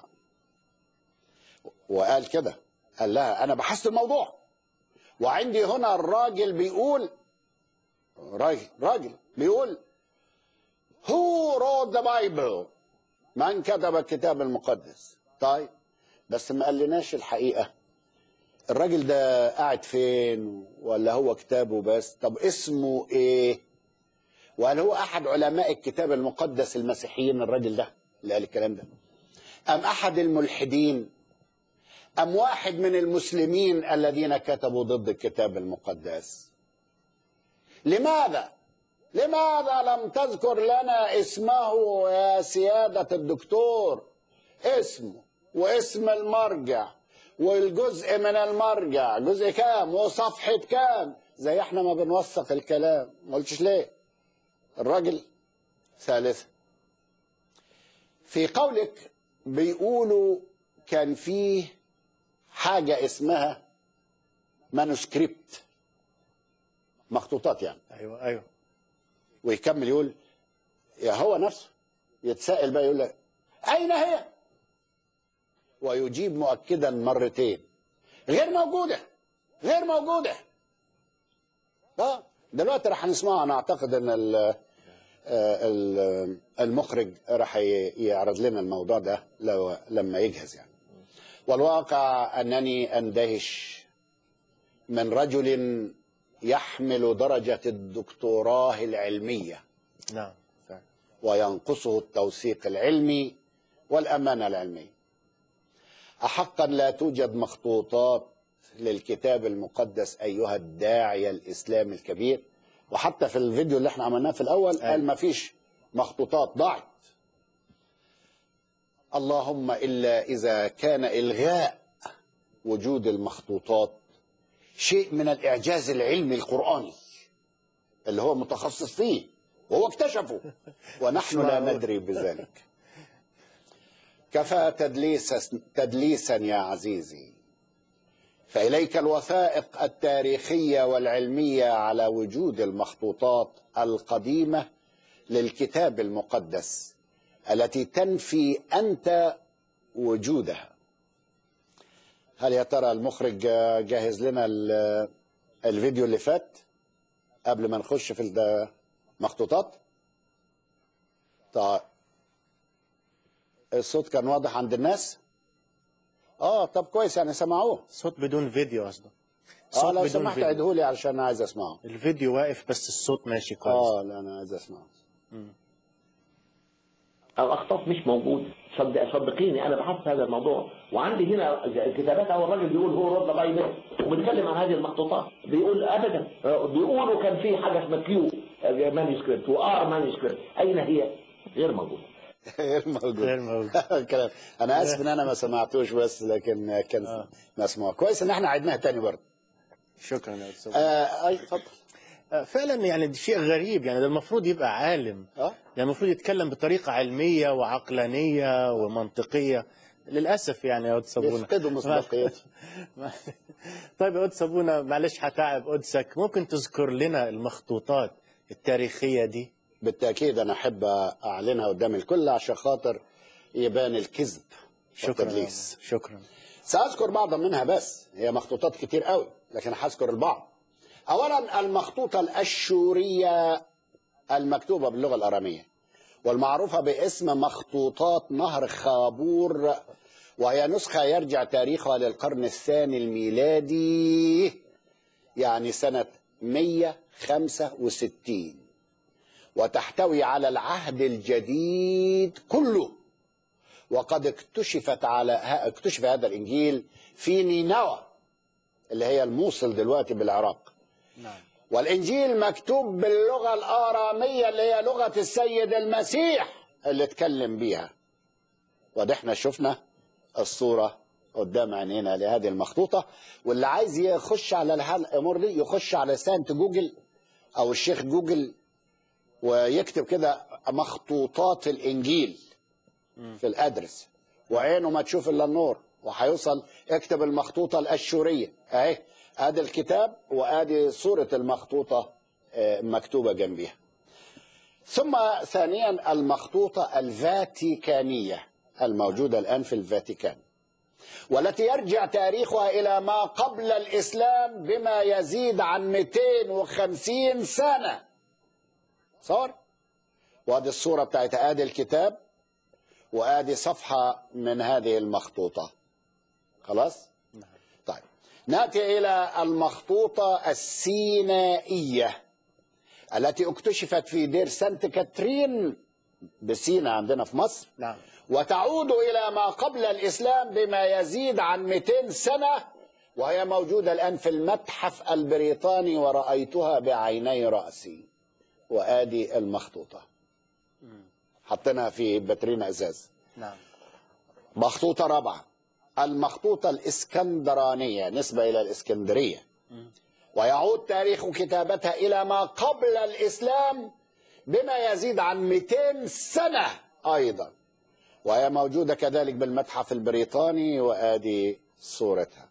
وقال كده قال لها أنا بحثت الموضوع وعندي هنا الراجل بيقول راجل راجل بيقول Who wrote the Bible؟ من كتب الكتاب المقدس؟ طيب بس ما قالناش الحقيقة الراجل ده قاعد فين ولا هو كتابه بس طب اسمه ايه وهل هو احد علماء الكتاب المقدس المسيحيين الراجل ده اللي قال الكلام ده ام احد الملحدين ام واحد من المسلمين الذين كتبوا ضد الكتاب المقدس لماذا لماذا لم تذكر لنا اسمه يا سيادة الدكتور اسمه واسم المرجع والجزء من المرجع جزء كام وصفحة كام زي احنا ما بنوثق الكلام ما قلتش ليه الراجل ثالثا في قولك بيقولوا كان فيه حاجة اسمها مانوسكريبت مخطوطات يعني ايوه ايوه ويكمل يقول يا هو نفسه يتساءل بقى يقول لك أين هي؟ ويجيب مؤكدا مرتين غير موجودة غير موجوده اه دلوقتي راح نسمعها انا اعتقد ان ال- آه، ال- المخرج راح ي- يعرض لنا الموضوع ده لو لما يجهز يعني والواقع انني اندهش من رجل يحمل درجه الدكتوراه العلميه نعم فعلا. وينقصه التوثيق العلمي والامانه العلميه احقا لا توجد مخطوطات للكتاب المقدس ايها الداعيه الاسلامي الكبير وحتى في الفيديو اللي احنا عملناه في الاول قال ما فيش مخطوطات ضاعت اللهم الا اذا كان الغاء وجود المخطوطات شيء من الاعجاز العلمي القراني اللي هو متخصص فيه وهو اكتشفه ونحن لا ندري بذلك كفى تدليس تدليسا يا عزيزي فإليك الوثائق التاريخية والعلمية على وجود المخطوطات القديمة للكتاب المقدس التي تنفي أنت وجودها هل يا ترى المخرج جاهز لنا ال- الفيديو اللي فات قبل ما نخش في المخطوطات طيب الصوت كان واضح عند الناس اه طب كويس يعني سمعوه صوت بدون فيديو قصده اه صوت لو بدون سمحت فيديو. عيدهولي علشان انا عايز اسمعه الفيديو واقف بس الصوت ماشي كويس اه لا انا عايز اسمعه الاخطاء مش موجود صدق صدقيني انا بحثت هذا الموضوع وعندي هنا كتابات اول راجل بيقول هو رد بايبل وبيتكلم عن هذه المخطوطات بيقول ابدا بيقولوا كان في حاجه اسمها كيو مانuscript وار مانuscript اين هي؟ غير موجوده غير موجود غير موجود. الكلام انا اسف ان انا ما سمعتوش بس لكن كان مسموع كويس ان احنا عدناها تاني برضه شكرا يا استاذ آه اي اتفضل آه، فعلا يعني ده شيء غريب يعني ده المفروض يبقى عالم اه يعني المفروض يتكلم بطريقة علمية وعقلانية ومنطقية للأسف يعني يا أستاذ صابونة يفقدوا مصداقيته طيب يا أستاذ صابونة معلش هتعب قدسك ممكن تذكر لنا المخطوطات التاريخية دي بالتاكيد انا احب اعلنها قدام الكل عشان خاطر يبان الكذب شكرا والتدليس شكرا سأذكر بعضا منها بس هي مخطوطات كتير قوي لكن هذكر البعض أولا المخطوطة الأشورية المكتوبة باللغة الأرامية والمعروفة باسم مخطوطات نهر خابور وهي نسخة يرجع تاريخها للقرن الثاني الميلادي يعني سنة 165 وتحتوي على العهد الجديد كله وقد اكتشفت على ها- اكتشف هذا الانجيل في نينوى اللي هي الموصل دلوقتي بالعراق نعم والانجيل مكتوب باللغه الاراميه اللي هي لغه السيد المسيح اللي اتكلم بيها وده احنا شفنا الصوره قدام عينينا لهذه المخطوطه واللي عايز يخش على الها- الامور دي يخش على سانت جوجل او الشيخ جوجل ويكتب كده مخطوطات الانجيل في الادرس وعينه ما تشوف الا النور وهيوصل اكتب المخطوطه الاشوريه اهي ادي الكتاب وادي صوره المخطوطه آه، مكتوبه جنبيها ثم ثانيا المخطوطه الفاتيكانيه الموجوده الان في الفاتيكان والتي يرجع تاريخها الى ما قبل الاسلام بما يزيد عن 250 سنه صار وادي الصوره بتاعت ادي الكتاب وادي صفحه من هذه المخطوطه خلاص طيب ناتي الى المخطوطه السينائيه التي اكتشفت في دير سانت كاترين بسينا عندنا في مصر نعم وتعود الى ما قبل الاسلام بما يزيد عن 200 سنه وهي موجوده الان في المتحف البريطاني ورايتها بعيني راسي وادي المخطوطه حطيناها في باترينا ازاز نعم مخطوطة رابعة المخطوطة الإسكندرانية نسبة إلى الإسكندرية ويعود تاريخ كتابتها إلى ما قبل الإسلام بما يزيد عن 200 سنة أيضا وهي موجودة كذلك بالمتحف البريطاني وآدي صورتها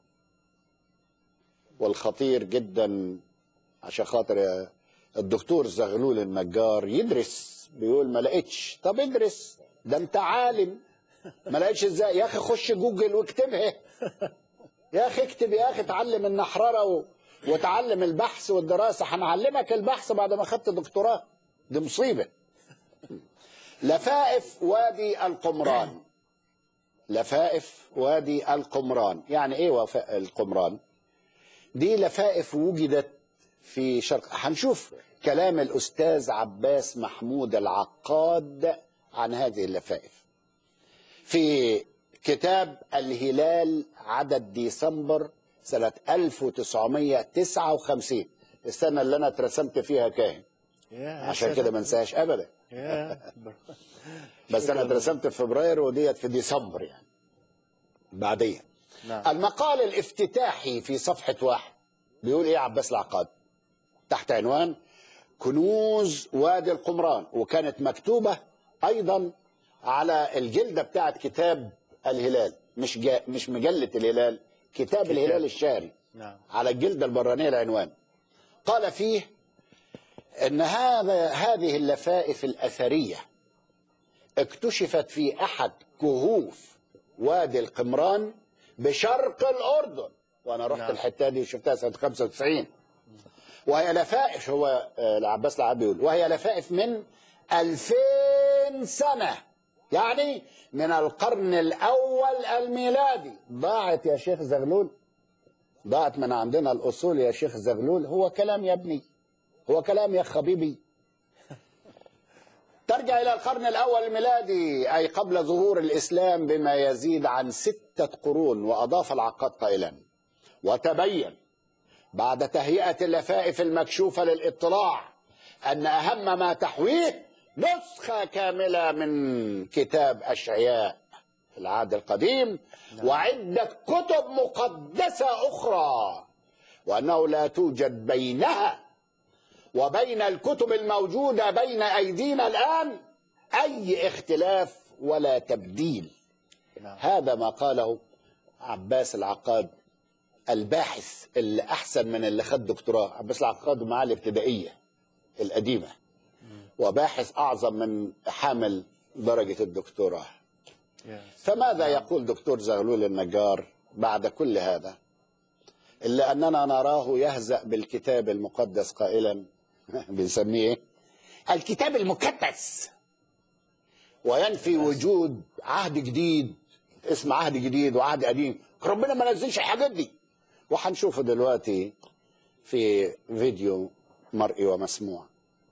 والخطير جدا عشان خاطر الدكتور زغلول النجار يدرس بيقول ما لقيتش طب ادرس ده انت عالم ما لقيتش ازاي يا اخي خش جوجل واكتبها يا اخي اكتب يا اخي اتعلم النحرره و... وتعلم البحث والدراسه هنعلمك البحث بعد ما خدت دكتوراه دي مصيبه لفائف وادي القمران لفائف وادي القمران يعني ايه وفاء القمران دي لفائف وجدت في شرق هنشوف كلام الاستاذ عباس محمود العقاد عن هذه اللفائف في كتاب الهلال عدد ديسمبر سنة 1959 السنة اللي أنا اترسمت فيها كاهن يا عشان سلام. كده ما انساهاش أبدا يا بس أنا اترسمت في فبراير وديت في ديسمبر يعني بعدين نعم المقال الافتتاحي في صفحة واحد بيقول إيه عباس العقاد تحت عنوان كنوز وادي القمران وكانت مكتوبة أيضا على الجلدة بتاعت كتاب الهلال مش جا مش مجلة الهلال كتاب الهلال الشهري نعم على الجلدة البرانية العنوان قال فيه ان هذا هذه اللفائف الاثريه اكتشفت في احد كهوف وادي القمران بشرق الاردن وانا رحت نعم. الحته دي وشفتها سنه 95 وهي لفائف هو آه، العباس العاب بيقول وهي لفائف من 2000 سنه يعني من القرن الاول الميلادي ضاعت يا شيخ زغلول ضاعت من عندنا الاصول يا شيخ زغلول هو كلام يا ابني هو كلام يا خبيبي ترجع إلى القرن الأول الميلادي أي قبل ظهور الإسلام بما يزيد عن ستة قرون وأضاف العقاد قائلا وتبين بعد تهيئة اللفائف المكشوفة للاطلاع أن أهم ما تحويه نسخة كاملة من كتاب أشعياء في العهد القديم وعدة كتب مقدسة أخرى وأنه لا توجد بينها وبين الكتب الموجودة بين أيدينا الآن أي اختلاف ولا تبديل نعم. هذا ما قاله عباس العقاد الباحث اللي أحسن من اللي خد دكتوراه عباس العقاد معاه الابتدائية القديمة وباحث أعظم من حامل درجة الدكتوراه يا فماذا يقول دكتور زغلول النجار بعد كل هذا إلا أننا نراه يهزأ بالكتاب المقدس قائلا بنسميه إيه؟ الكتاب المقدس وينفي وجود عهد جديد اسم عهد جديد وعهد قديم ربنا ما نزلش الحاجات دي وهنشوفه دلوقتي في فيديو مرئي ومسموع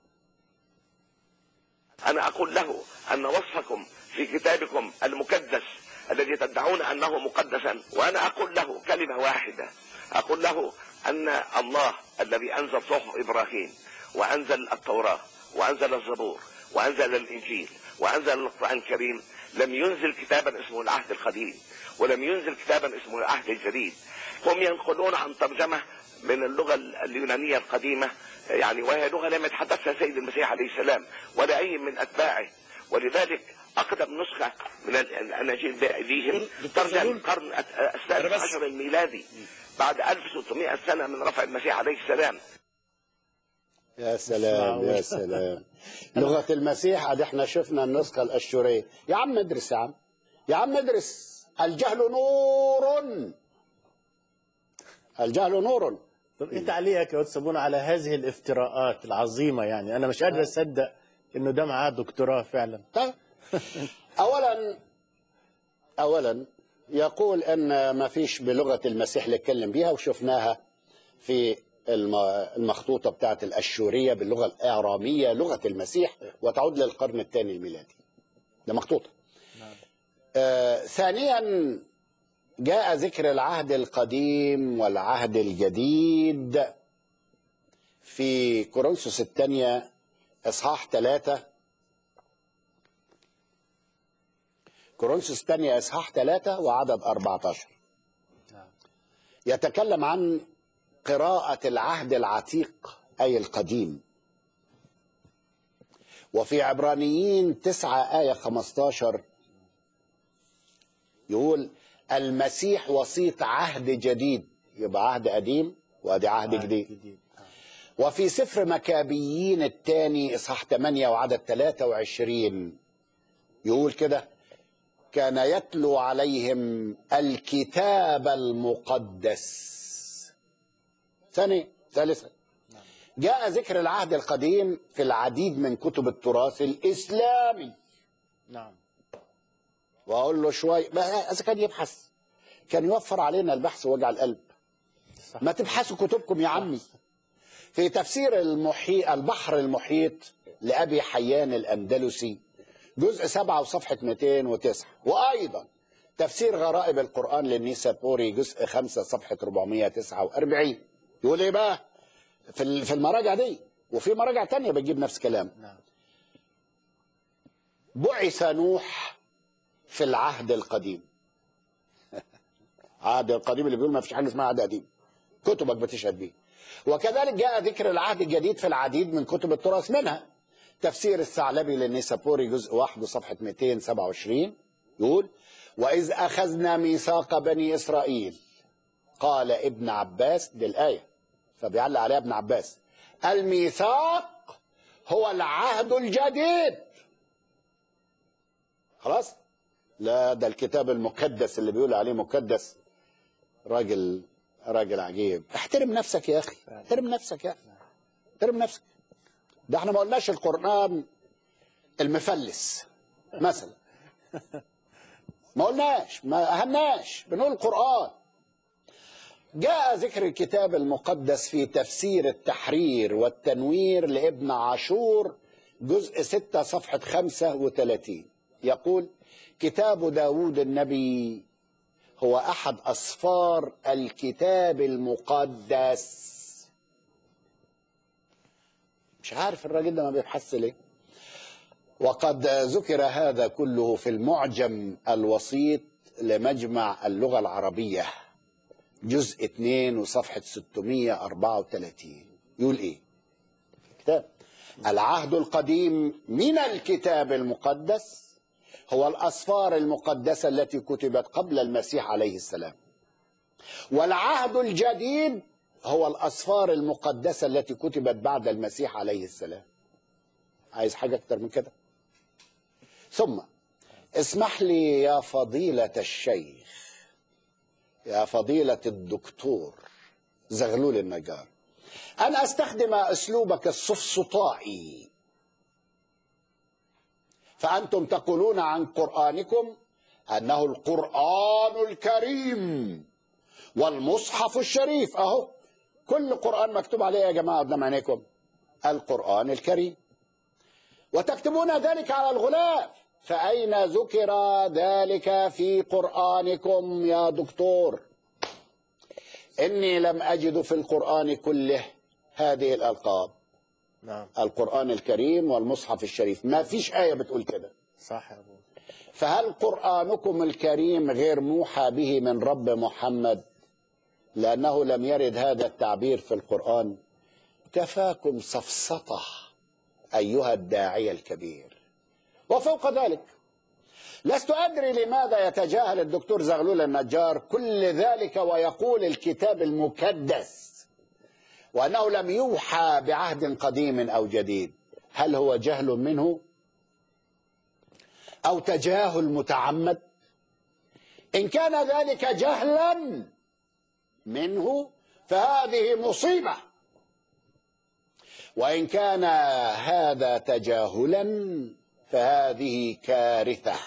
أنا أقول له أن وصفكم في كتابكم المقدس الذي تدعون أنه مقدسا وأنا أقول له كلمة واحدة أقول له أن الله الذي أنزل صحف إبراهيم وأنزل التوراة وأنزل الزبور وأنزل الإنجيل وأنزل القرآن الكريم لم ينزل كتابا اسمه العهد القديم ولم ينزل كتابا اسمه العهد الجديد هم ينقلون عن ترجمة من اللغة اليونانية القديمة يعني وهي لغة لم يتحدثها سيد المسيح عليه السلام ولا أي من أتباعه ولذلك أقدم نسخة من الأناجيل بأيديهم ترجع للقرن السادس عشر الميلادي بعد 1600 سنة من رفع المسيح عليه السلام يا سلام يا سلام لغة المسيح عاد احنا شفنا النسخة الأشورية يا عم ادرس يا عم يا عم ادرس الجهل نور الجهل نور طب ايه تعليقك يا استاذ بونا على هذه الافتراءات العظيمه يعني انا مش قادر اصدق انه ده معاه دكتوراه فعلا طيب أولا أولا يقول أن ما فيش بلغة المسيح اللي اتكلم بيها وشفناها في الم- المخطوطة بتاعت الأشورية باللغة الإعرامية لغة المسيح وتعود للقرن الثاني الميلادي ده مخطوطة آه ثانيا جاء ذكر العهد القديم والعهد الجديد في كورنثوس الثانية إصحاح ثلاثة كورنثوس الثانية إصحاح ثلاثة وعدد 14 نعم. يتكلم عن قراءة العهد العتيق أي القديم وفي عبرانيين تسعة آية 15 يقول المسيح وسيط عهد جديد يبقى عهد قديم وادي عهد جديد جديد آه. وفي سفر مكابيين الثاني اصحاح 8 وعدد 23 يقول كده كان يتلو عليهم الكتاب المقدس ثاني ثالثا جاء ذكر العهد القديم في العديد من كتب التراث الإسلامي نعم وأقول له شوي ما إذا كان يبحث كان يوفر علينا البحث ووجع القلب صح. ما تبحثوا كتبكم يا عمي في تفسير المحيط البحر المحيط لأبي حيان الأندلسي جزء سبعة وصفحة 209 وأيضا تفسير غرائب القرآن للنيسابوري جزء خمسة صفحة 449 يقول إيه بقى في ال- في المراجع دي وفي مراجع تانية بتجيب نفس كلام نعم بعث نوح في العهد القديم عهد القديم اللي بيقول ما فيش حاجه اسمها عهد قديم كتبك بتشهد بيه وكذلك جاء ذكر العهد الجديد في العديد من كتب التراث منها تفسير الثعلبي للنيسابوري جزء واحد وصفحة 227 يقول وإذ أخذنا ميثاق بني إسرائيل قال ابن عباس دي الآية فبيعلق عليها ابن عباس الميثاق هو العهد الجديد خلاص لا ده الكتاب المقدس اللي بيقول عليه مقدس راجل راجل عجيب احترم نفسك يا اخي احترم نفسك يا اخي احترم نفسك ده احنا ما قلناش القرآن المفلس مثلا ما قلناش ما أهناش بنقول القرآن جاء ذكر الكتاب المقدس في تفسير التحرير والتنوير لابن عاشور جزء ستة صفحة خمسة وثلاثين يقول كتاب داود النبي هو أحد أصفار الكتاب المقدس مش عارف الراجل ده ما بيبحث ليه وقد ذكر هذا كله في المعجم الوسيط لمجمع اللغة العربية جزء 2 وصفحة 634 يقول ايه كتاب العهد القديم من الكتاب المقدس هو الأسفار المقدسة التي كتبت قبل المسيح عليه السلام والعهد الجديد هو الأسفار المقدسة التي كتبت بعد المسيح عليه السلام عايز حاجة أكتر من كده ثم اسمح لي يا فضيلة الشيخ يا فضيلة الدكتور زغلول النجار أن أستخدم أسلوبك السفسطائي فأنتم تقولون عن قرآنكم أنه القرآن الكريم والمصحف الشريف أهو كل قرآن مكتوب عليه يا جماعة قدام عينيكم القرآن الكريم وتكتبون ذلك على الغلاف فأين ذكر ذلك في قرآنكم يا دكتور إني لم أجد في القرآن كله هذه الألقاب نعم القرآن الكريم والمصحف الشريف ما فيش آية بتقول كده صح يا أبو فهل قرآنكم الكريم غير موحى به من رب محمد لأنه لم يرد هذا التعبير في القرآن كفاكم سفسطة أيها الداعية الكبير وفوق ذلك لست أدري لماذا يتجاهل الدكتور زغلول النجار كل ذلك ويقول الكتاب المكدس وأنه لم يوحى بعهد قديم أو جديد هل هو جهل منه أو تجاهل متعمد إن كان ذلك جهلا منه فهذه مصيبة وإن كان هذا تجاهلا فهذه كارثة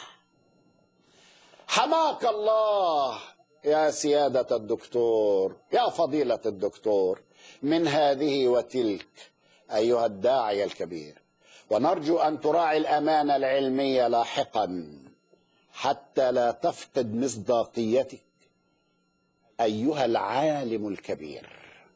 حماك الله يا سيادة الدكتور يا فضيلة الدكتور من هذه وتلك أيها الداعي الكبير ونرجو أن تراعي الأمانة العلمية لاحقا حتى لا تفقد مصداقيتك أيها العالم الكبير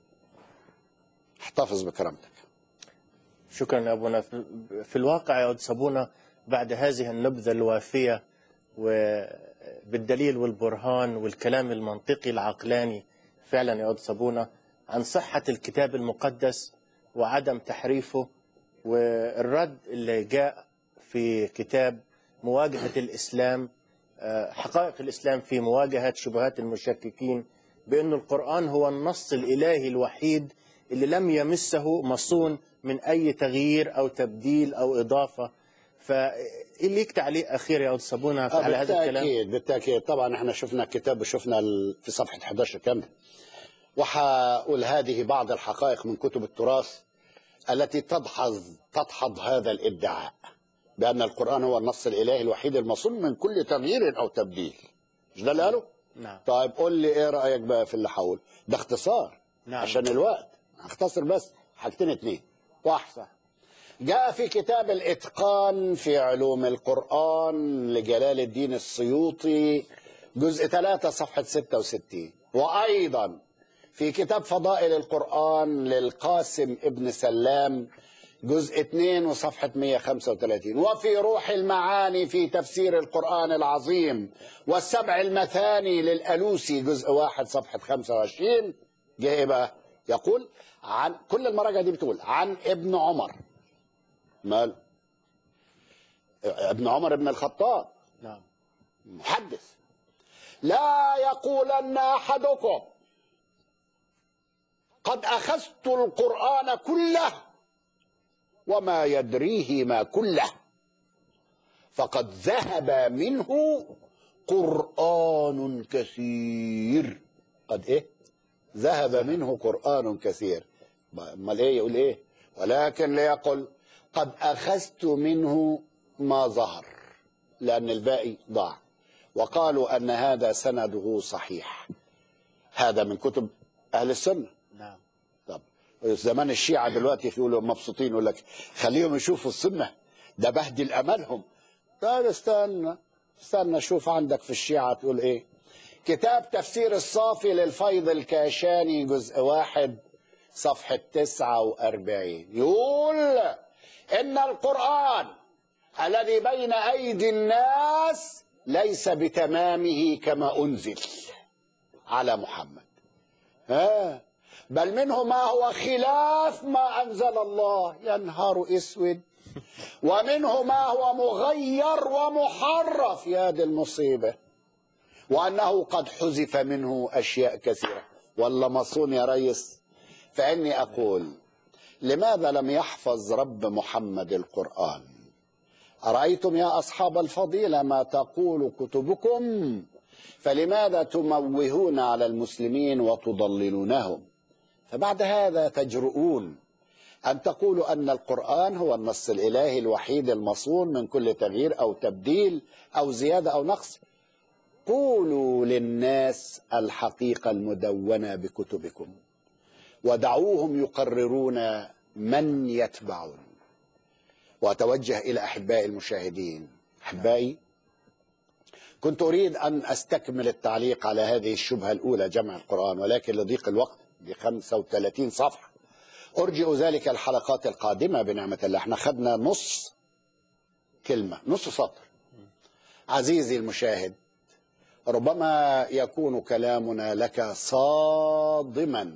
احتفظ بكرامتك شكرا يا أبونا في- في الواقع يا أستاذ أبونا بعد هذه النبذة الوافية وبالدليل والبرهان والكلام المنطقي العقلاني فعلا يا أستاذ أبونا عن صحة الكتاب المقدس وعدم تحريفه والرد اللي جاء في كتاب مواجهة الإسلام آه، حقائق الإسلام في مواجهة شبهات المشككين بأن القرآن هو النص الإلهي الوحيد اللي لم يمسه مصون من أي تغيير أو تبديل أو إضافة فليك تعليق اخير يا استاذ صابونه على هذا الكلام بالتأكيد بالتأكيد طبعا احنا شفنا الكتاب وشفنا ال- في صفحة 11 كاملة وحقول هذه بعض الحقائق من كتب التراث التي تدحض تدحض هذا الادعاء بأن القرآن هو النص الإلهي الوحيد المصون من كل تغيير أو تبديل مش ده اللي قاله؟ نعم طيب قول لي ايه رأيك بقى في اللي حول ده اختصار نعم. عشان الوقت هختصر بس حاجتين اتنين واحد صح جاء في كتاب الإتقان في علوم القرآن لجلال الدين السيوطي جزء 3 صفحة 66 وأيضا في كتاب فضائل القرآن للقاسم ابن سلام جزء 2 وصفحة 135 وفي روح المعاني في تفسير القرآن العظيم والسبع المثاني للألوسي جزء 1 صفحة 25 جه إيه بقى يقول عن كل المراجع دي بتقول عن ابن عمر ماله ابن عمر بن الخطاب نعم محدث لا يقولن احدكم قد اخذت القران كله وما يدريه ما كله فقد ذهب منه قران كثير قد ايه ذهب منه قران كثير امال ايه يقول ايه ولكن ليقل قد اخذت منه ما ظهر لان الباقي ضاع وقالوا ان هذا سنده صحيح هذا من كتب اهل السنه نعم طب زمان الشيعة دلوقتي يقولوا مبسوطين يقول لك خليهم يشوفوا السنة ده بهدل أملهم طيب استنى استنى شوف عندك في الشيعة تقول إيه كتاب تفسير الصافي للفيض الكاشاني جزء واحد صفحة تسعة وأربعين يقول إن القرآن الذي بين أيدي الناس ليس بتمامه كما أنزل على محمد ها بل منه ما هو خلاف ما أنزل الله يا نهار اسود ومنه ما هو مغير ومحرف يا دي المصيبة وأنه قد حذف منه أشياء كثيرة والله مصون يا ريس فإني أقول لماذا لم يحفظ رب محمد القرآن أرأيتم يا أصحاب الفضيلة ما تقول كتبكم فلماذا تموهون على المسلمين وتضللونهم فبعد هذا تجرؤون أن تقولوا أن القرآن هو النص الإلهي الوحيد المصون من كل تغيير أو تبديل أو زيادة أو نقص قولوا للناس الحقيقة المدونة بكتبكم ودعوهم يقررون من يتبعون وأتوجه إلى أحبائي المشاهدين أحبائي كنت أريد أن أستكمل التعليق على هذه الشبهة الأولى جمع القرآن ولكن لضيق الوقت ب 35 صفحة أرجئ ذلك الحلقات القادمة بنعمة الله احنا خدنا نص كلمة نص سطر عزيزي المشاهد ربما يكون كلامنا لك صادما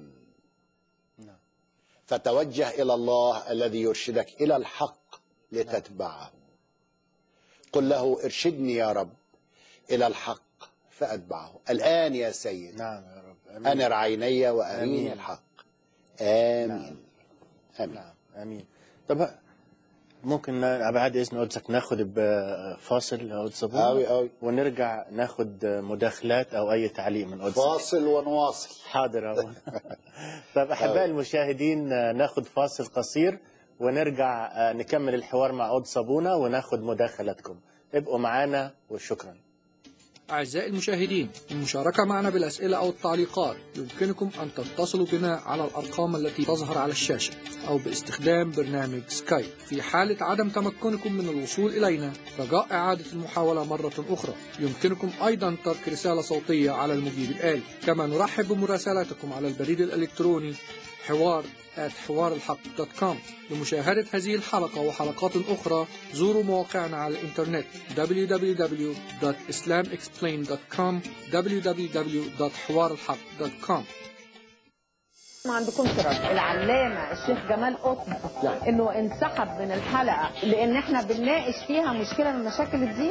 فتوجه إلى الله الذي يرشدك إلى الحق لتتبعه قل له ارشدني يا رب إلى الحق فأتبعه الآن يا سيد نعم يا رب آمين. أنر عيني وأريني آمين. الحق آمين آمين نعم امين طب ممكن نا- بعد اذن قدسك ناخد بفاصل او صابون أوي أوي ونرجع ناخد مداخلات او اي تعليق من قدسك فاصل ونواصل حاضر أهو. طب احبائي أوي. المشاهدين آه، ناخد فاصل قصير ونرجع آه، نكمل الحوار مع عود صابونه وناخد مداخلاتكم ابقوا معانا وشكرا أعزائي المشاهدين للمشاركة معنا بالأسئلة أو التعليقات يمكنكم أن تتصلوا بنا على الأرقام التي تظهر على الشاشة أو باستخدام برنامج سكايب في حالة عدم تمكنكم من الوصول إلينا رجاء إعادة المحاولة مرة أخرى يمكنكم أيضا ترك رسالة صوتية على المجيب الآلي كما نرحب بمراسلاتكم على البريد الإلكتروني حوار حوار الحق دوت كوم لمشاهدة هذه الحلقة وحلقات أخرى زوروا مواقعنا على الإنترنت www.islamexplained.com www.حوارالحق.com ما عندكم رد العلامة الشيخ جمال قطب انه انسحب من الحلقة لان احنا بنناقش فيها مشكلة من مشاكل الدين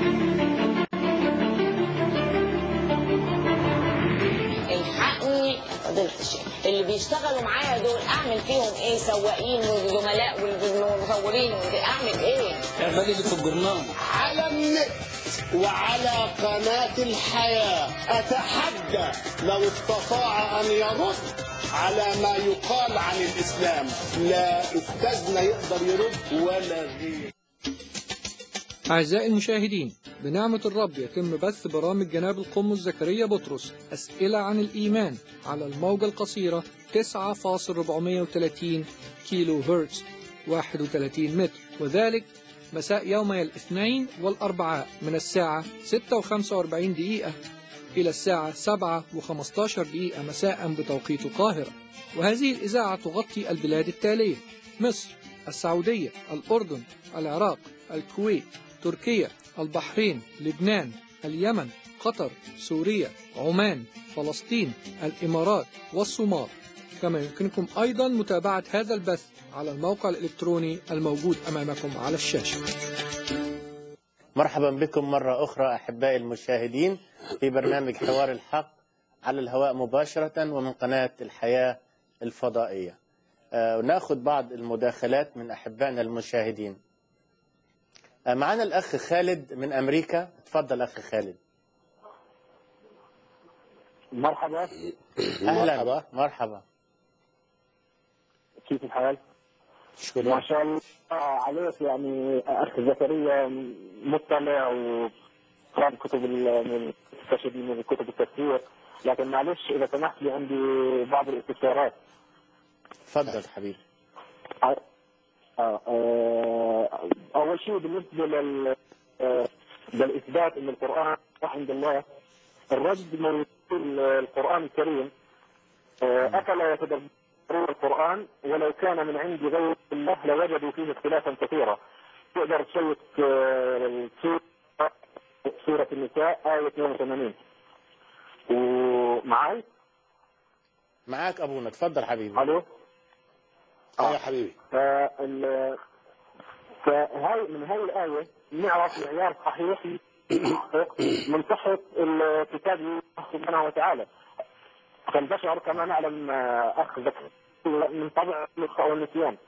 الحقني فضيلة الشيخ اللي بيشتغلوا معايا دول اعمل فيهم ايه سواقين وزملاء مصورين اعمل ايه اعملي اللي في الجرنان على النت وعلى قناة الحياة أتحدى لو استطاع أن يرد على ما يقال عن الإسلام لا أستاذنا يقدر يرد ولا غير أعزائي المشاهدين بنعمة الرب يتم بث برامج جناب القمص زكريا بطرس أسئلة عن الإيمان على الموجة القصيرة 9.430 كيلو هرتز 31 متر وذلك مساء يومي الاثنين والأربعاء من الساعة 6:45 دقيقة إلى الساعة 7:15 دقيقة مساء بتوقيت القاهرة وهذه الإذاعة تغطي البلاد التالية مصر السعودية الأردن العراق الكويت تركيا البحرين لبنان اليمن قطر سوريا عمان فلسطين الإمارات والصومال كما يمكنكم أيضا متابعة هذا البث على الموقع الإلكتروني الموجود أمامكم على الشاشة مرحبا بكم مرة أخرى أحبائي المشاهدين في برنامج حوار الحق على الهواء مباشرة ومن قناة الحياة الفضائية آه، وناخذ بعض المداخلات من أحبائنا المشاهدين آه، معنا الأخ خالد من أمريكا تفضل أخ خالد مرحبا أهلا مرحبا. مرحبا كيف الحال؟ شكرا ما شاء الله عليك يعني اخ زكريا مطلع وقرأ كتب ال- مستشهد من كتب التفسير لكن معلش اذا سمحت لي عندي بعض الاستفسارات تفضل حبيبي آه، آه، اول شيء بالنسبه لل آه، للاثبات ان القران عند الله الرد من القران الكريم آه، افلا يتدبرون القران ولو كان من عند غير الله لوجدوا فيه اختلافا كثيرا تقدر تشيك آه، سورة- سوره النساء ايه 82 ومعاي معاك أبونا تفضل حبيبي الو آه يا حبيبي فال فهاي من هاي الآية نعرف معيار صحيح من صحة الكتاب الله سبحانه وتعالى فالبشر كما نعلم آه، أخ ذكر من طبع الإخطاء والنسيان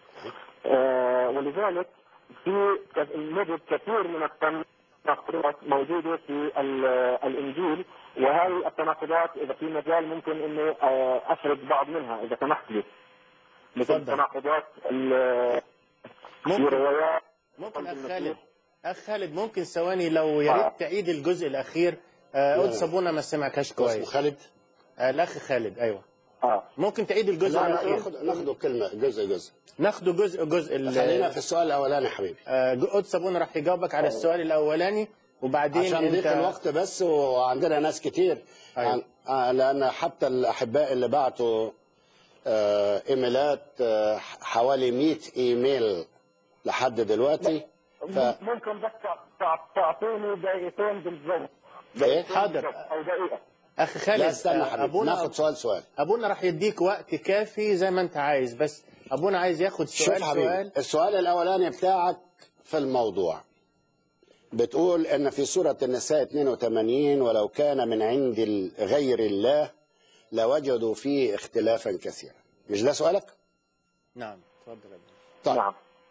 آه، ولذلك في ك- نجد كثير من التناقضات موجودة في ال- الإنجيل وهذه التناقضات إذا في مجال ممكن إني آه، أسرد بعض منها إذا سمحت لي مثل تفضل. تناقضات ال- في ممكن روايات ممكن أخ خالد أخ خالد ممكن ثواني لو يا ريت تعيد الجزء الأخير آه، قدس أبونا ما سمعكش اسمه كويس خالد آه، الأخ خالد أيوه اه ممكن تعيد الجزء لا لا الأخير ناخد ناخده كلمة جزء جزء ناخده جزء جزء ال- خلينا في السؤال الأولاني يا حبيبي آه، قدس ابونا راح يجاوبك على السؤال الاولاني وبعدين عشان ضيق انت الوقت بس وعندنا ناس كتير أيوة. عن- آه، لأن حتى الأحباء اللي بعتوا آه، إيميلات آه، حوالي 100 إيميل لحد دلوقتي ف... ممكن بس تع- تعطيني دقيقتين بالضبط إيه؟ حاضر او دقيقه اخ خالد لا استنى آه، حبيبي ابونا ناخد سؤال سؤال ابونا راح يديك وقت كافي زي ما انت عايز بس ابونا عايز ياخد شوف سؤال حبيبي سؤال السؤال الأولاني بتاعك في الموضوع بتقول ان في سوره النساء 82 ولو كان من عند ال- غير الله لوجدوا فيه اختلافا كثيرا مش ده سؤالك نعم تفضل يا ابونا طيب نعم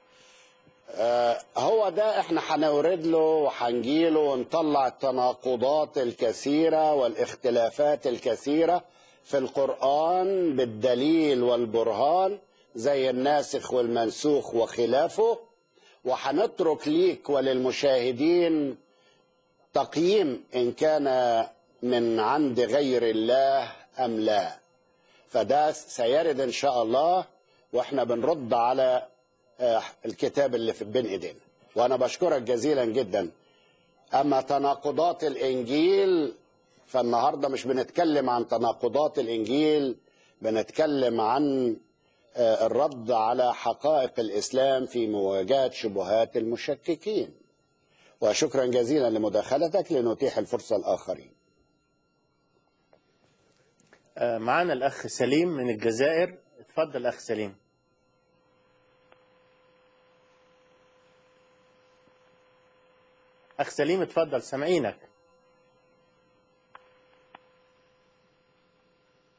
آه هو ده احنا هنورد له وهنجيله ونطلع التناقضات الكثيره والاختلافات الكثيره في القران بالدليل والبرهان زي الناسخ والمنسوخ وخلافه وهنترك ليك وللمشاهدين تقييم ان كان من عند غير الله ام لا فده سيرد ان شاء الله واحنا بنرد على آه، الكتاب اللي في بين ايدينا وانا بشكرك جزيلا جدا اما تناقضات الانجيل فالنهارده مش بنتكلم عن تناقضات الانجيل بنتكلم عن آه، الرد على حقائق الاسلام في مواجهه شبهات المشككين وشكرا جزيلا لمداخلتك لنتيح الفرصه الاخرين آه، معانا الاخ سليم من الجزائر اتفضل اخ سليم اخ سليم اتفضل سامعينك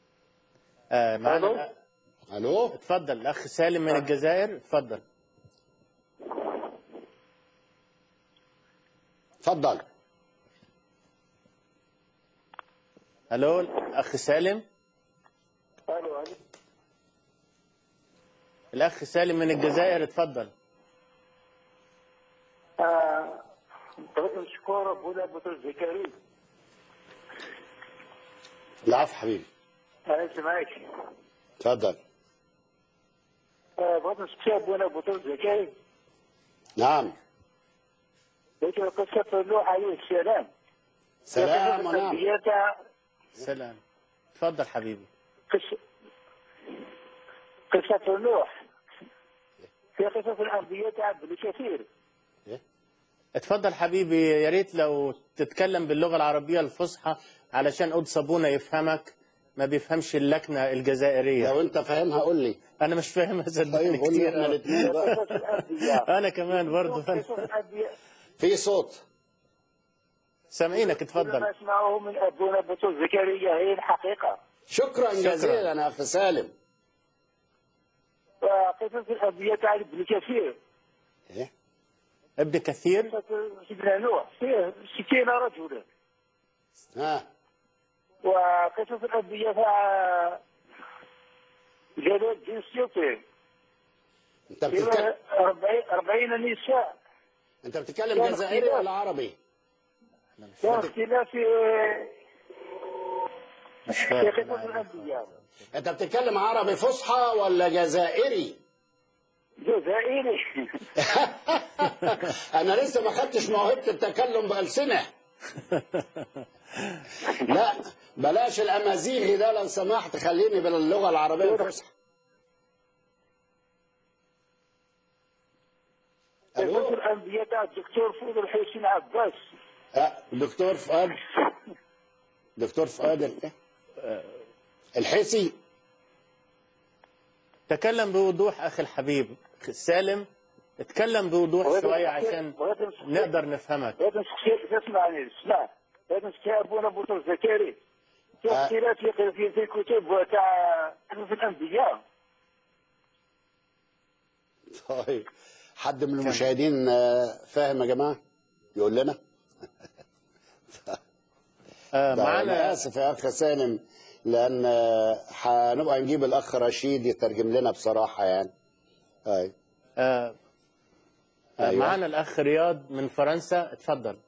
آه، معانا ألو؟ الأ- الو اتفضل الاخ سالم من الجزائر اتفضل اتفضل الو الاخ سالم الو الو الاخ سالم من الجزائر اتفضل آه، بغيت نشكر ابونا بطرس زكريا العفو حبيبي انا سمعك اتفضل آه، بغيت نشكر ابونا بطرس زكريا نعم لكن قصة نوح عليه السلام سلام ونعم الأنبياء تاع سلام اتفضل حبيبي قصة قصة نوح في قصص الأنبياء تاع ابن كثير اتفضل حبيبي يا ريت لو تتكلم باللغه العربيه الفصحى علشان قدس ابونا يفهمك ما بيفهمش اللكنه الجزائريه لو انت فاهمها قول لي انا مش فاهمها طيب صدقني قول لي احنا كتير أوي. الاثنين بقى قصص الأنبياء انا كمان برضو قصص الأنبياء في صوت سامعينك كل اتفضل ما اسمعه من أبونا بطرس زكريا هي الحقيقة شكرا شكراً. جزيلا يا اخ سالم وقصص الأنبياء تاع ابن كثير إيه؟ ابن كثير قصة سيدنا نوح فيه ستين رجلا ها وقصص الأنبياء تاع جلال الدين السيوطي انت بتتكلم فيها أربعين أربعين نساء انت بتتكلم جزائري ولا عربي فيها اختلاف في مش في فاهم قصص الأنبياء انت بتتكلم عربي فصحى ولا جزائري جزائري انا لسه ما خدتش موهبه التكلم بالسنه لا بلاش الامازيغي ده لو سمحت خليني باللغه العربيه الفصحى قصص الو الأنبياء تاع الدكتور فؤاد حسين عباس آه، دكتور فؤاد دكتور فؤاد ال- الحسي تكلم بوضوح اخي الحبيب سالم اتكلم بوضوح شويه عشان نقدر نفهمك هذا شخصية تسمعني اسمع هذا شخصية أبونا بطرس زكريا في آه. اختلاف في في في الكتب تاع قصص الأنبياء طيب حد من المشاهدين آه، فاهم يا جماعه يقول لنا آه ده انا معانا اسف يا اخ سالم لان آه، هنبقى نجيب الاخ رشيد يترجم لنا بصراحه يعني اي آه آه أيوة. معانا الاخ رياض من فرنسا اتفضل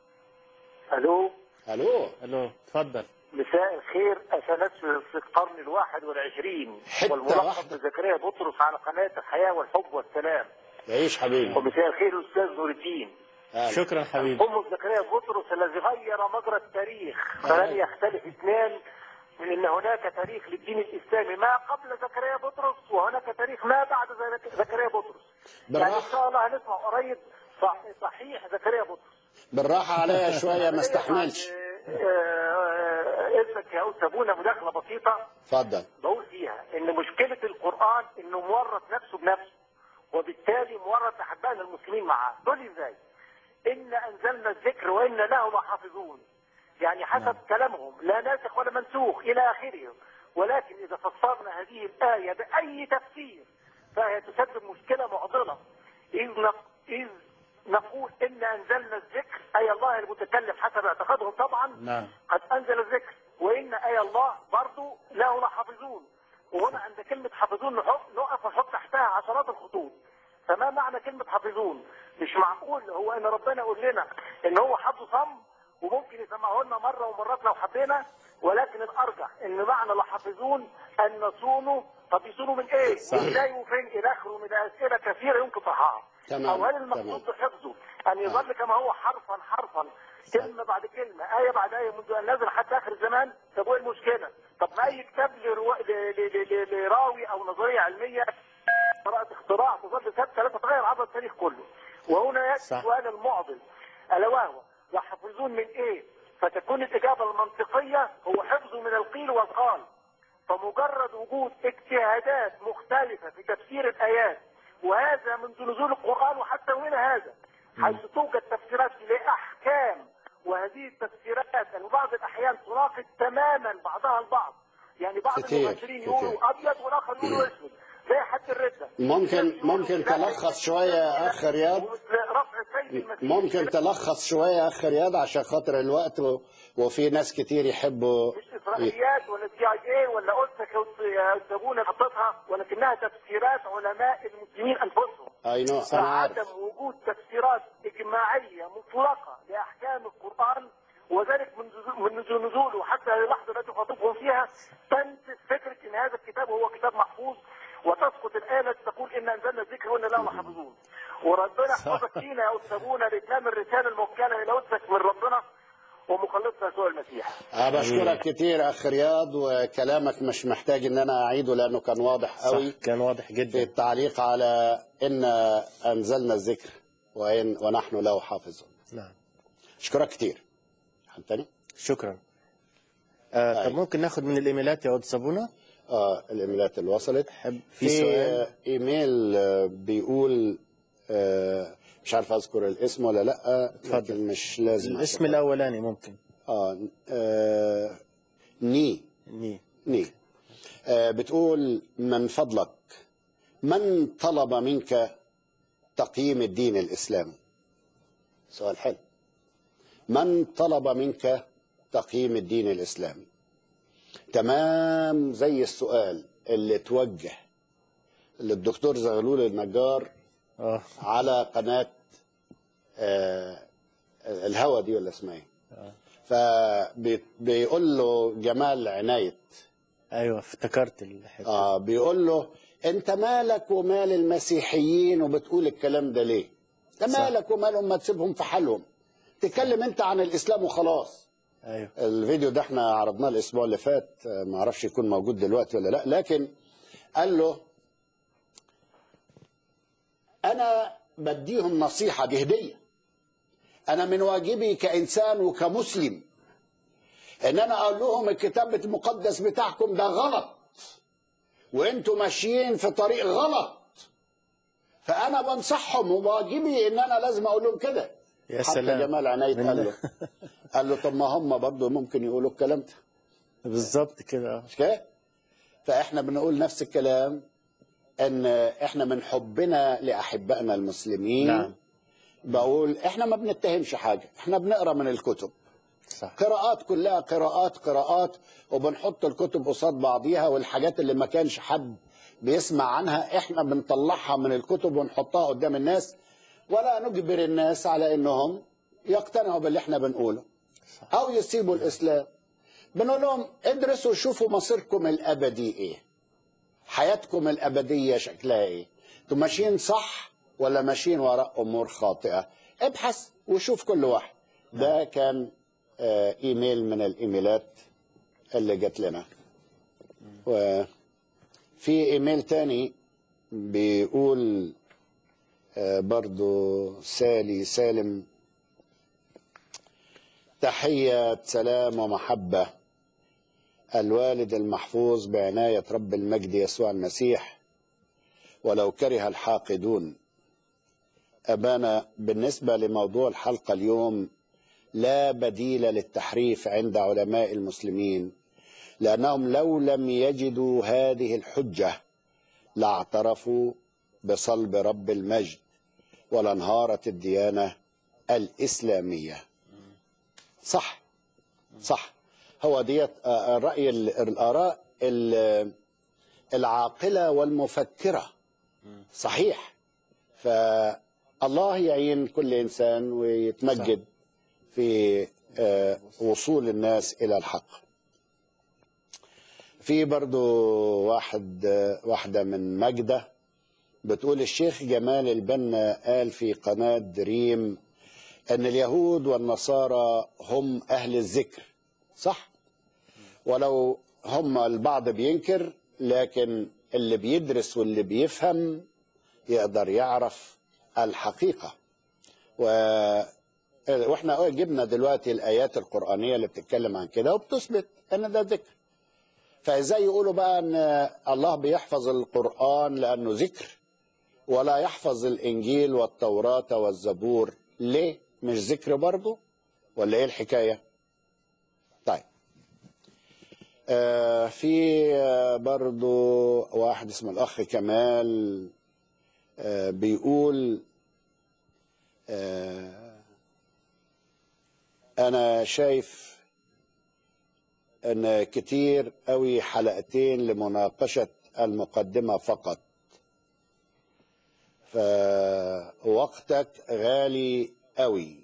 ألو الو الو اتفضل مساء الخير أسنت في القرن الواحد والعشرين حتة والملقب واحدة. بزكريا بطرس على قناة الحياة والحب والسلام يعيش حبيبي ومساء الخير أستاذ نور الدين أهلا. شكرا حبيبي أم زكريا بطرس الذي غير مجرى التاريخ فلن يختلف اثنان من ان هناك تاريخ للدين الاسلامي ما قبل زكريا بطرس وهناك تاريخ ما بعد زك- زكريا بطرس يعني ان بالراحه شاء الله هنسمع قريب صح- صحيح زكريا بطرس بالراحه عليا شويه ما استحملش آه، آه، اسمك يا استاذ ابونا مداخله بسيطه اتفضل بقول فيها ان مشكله القران انه مورط نفسه بنفسه وبالتالي مورط احبائنا المسلمين معاه دول ازاي؟ ان انزلنا الذكر وان له لحافظون يعني حسب كلامهم لا ناسخ ولا منسوخ الى اخره ولكن اذا فسرنا هذه الايه باي تفسير فهي تسبب مشكله معضله اذ نق- اذ نقول ان انزلنا الذكر اي الله المتكلم حسب اعتقادهم طبعا نعم قد انزل الذكر وان اي الله برضه له لحافظون وهنا عند كلمه حافظون نحط نقف ونحط تحتها عشرات الخطوط فما معنى كلمه حافظون مش معقول هو ان ربنا يقول لنا ان هو حافظ صم وممكن يسمعه لنا مره ومرات لو حبينا ولكن الارجح ان معنى لحافظون ان نصونوا طب يصونوا من ايه؟ صح. وازاي وفين الى اخره من اسئله كثيره يمكن طرحها تمام، او هل تمام. المقصود بحفظه ان يظل كما هو حرفا حرفا كلمه بعد كلمه ايه بعد ايه منذ ان نزل حتى اخر الزمان طب وايه المشكله؟ طب ما اي كتاب لروا... ل... ل... ل... ل... لراوي او نظريه علميه قراءة اختراع تظل ثابته لا تتغير عبر التاريخ كله وهنا ياتي صح. السؤال المعضل الا وهو يحفظون من ايه؟ فتكون الاجابه المنطقيه هو حفظ من القيل والقال فمجرد وجود اجتهادات مختلفة في تفسير الآيات وهذا منذ نزول القرآن وحتى يومنا هذا حيث توجد تفسيرات لأحكام وهذه التفسيرات في بعض الأحيان تناقض تماما بعضها البعض يعني بعض كتير، المفسرين كتير. يقولوا أبيض والآخر يقولوا أسود زي حد الردة ممكن ممكن تلخص شويه يا اخ رياض ومثل رفع السيف المسيح ممكن تلخص شويه يا اخ رياض عشان خاطر الوقت و... وفي ناس كتير يحبوا مش اسرائيليات ولا سي اي اي ولا قلت يكتبون حطتها ولكنها تفسيرات علماء المسلمين انفسهم اي نو انا عارف عدم وجود تفسيرات اجماعيه مطلقه لاحكام القران وذلك منذ منذ نزوله حتى اللحظه التي تخاطبهم فيها تنسف فكره ان هذا الكتاب هو كتاب محفوظ وتسقط الايه التي تقول ان انزلنا الذكر وانا لا محفوظون وربنا يحفظك فينا يا استاذونا لاتمام الرساله الموكله الى قدسك من ربنا ومخلصنا يسوع المسيح أنا بشكرك كتير اخ رياض وكلامك مش محتاج ان انا اعيده لانه كان واضح قوي صح كان واضح في جدا التعليق على ان انزلنا الذكر وإن ونحن له حافظون نعم اشكرك كتير حد تاني شكرا آه طيب. طب ممكن ناخد من الايميلات يا عود صابونه اه الايميلات اللي وصلت حب في في سؤال آه، ايميل آه، بيقول آه، مش عارف اذكر الاسم ولا لا اتفضل. لكن مش لازم الاسم أذكر. الاولاني ممكن اه آه، ني ني ني آه، بتقول من فضلك من طلب منك تقييم الدين الإسلامي سؤال حلو من طلب منك تقييم الدين الإسلامي تمام زي السؤال اللي توجه للدكتور زغلول النجار اه على قناة آه الهوا دي ولا اسمها ايه فبيقول له جمال عناية ايوه افتكرت الحته آه بيقول له انت مالك ومال المسيحيين وبتقول الكلام ده ليه انت صح. مالك ومالهم ما تسيبهم في حالهم تتكلم انت عن الاسلام وخلاص ايوه الفيديو ده احنا عرضناه الاسبوع اللي فات آه، ما اعرفش يكون موجود دلوقتي ولا لا لكن قال له انا بديهم نصيحه دي هديه انا من واجبي كانسان وكمسلم ان انا اقول لهم الكتاب المقدس بتاعكم ده غلط وانتوا ماشيين في طريق غلط فانا بنصحهم وواجبي ان انا لازم اقول لهم كده يا حتى سلام جمال عناية من- قال له قال له طب ما هم برضه ممكن يقولوا الكلام ده بالظبط كده اه مش كده؟ فاحنا بنقول نفس الكلام ان احنا من حبنا لاحبائنا المسلمين نعم. بقول احنا ما بنتهمش حاجه احنا بنقرا من الكتب صح قراءات كلها قراءات قراءات وبنحط الكتب قصاد بعضيها والحاجات اللي ما كانش حد بيسمع عنها احنا بنطلعها من الكتب ونحطها قدام الناس ولا نجبر الناس على انهم يقتنعوا باللي احنا بنقوله او يسيبوا الاسلام بنقول لهم ادرسوا شوفوا مصيركم الابدي ايه حياتكم الابديه شكلها ايه انتوا ماشيين صح ولا ماشيين وراء امور خاطئه ابحث وشوف كل واحد ده كان آه، ايميل من الايميلات اللي جات لنا وفي ايميل تاني بيقول آه، برضو سالي سالم تحية سلام ومحبة الوالد المحفوظ بعناية رب المجد يسوع المسيح ولو كره الحاقدون أبانا بالنسبة لموضوع الحلقة اليوم لا بديل للتحريف عند علماء المسلمين لأنهم لو لم يجدوا هذه الحجة لاعترفوا بصلب رب المجد ولانهارت الديانة الإسلامية صح صح هو ديت آه، الرأي ال- الآراء ال- العاقلة والمفكرة صحيح فالله يعين كل إنسان ويتمجد في آه، وصول الناس إلى الحق في برضو واحد آه، واحدة من مجدة بتقول الشيخ جمال البنا قال في قناة دريم أن اليهود والنصارى هم أهل الذكر صح ولو هم البعض بينكر لكن اللي بيدرس واللي بيفهم يقدر يعرف الحقيقة و... واحنا جبنا دلوقتي الآيات القرآنية اللي بتتكلم عن كده وبتثبت أن ده ذكر فازاي يقولوا بقى ان الله بيحفظ القرآن لأنه ذكر ولا يحفظ الإنجيل والتوراة والزبور ليه مش ذكر برضه ولا ايه الحكاية طيب آه في آه برضو واحد اسمه الأخ كمال آه بيقول آه، انا شايف ان كتير قوي حلقتين لمناقشة المقدمة فقط فوقتك غالي قوي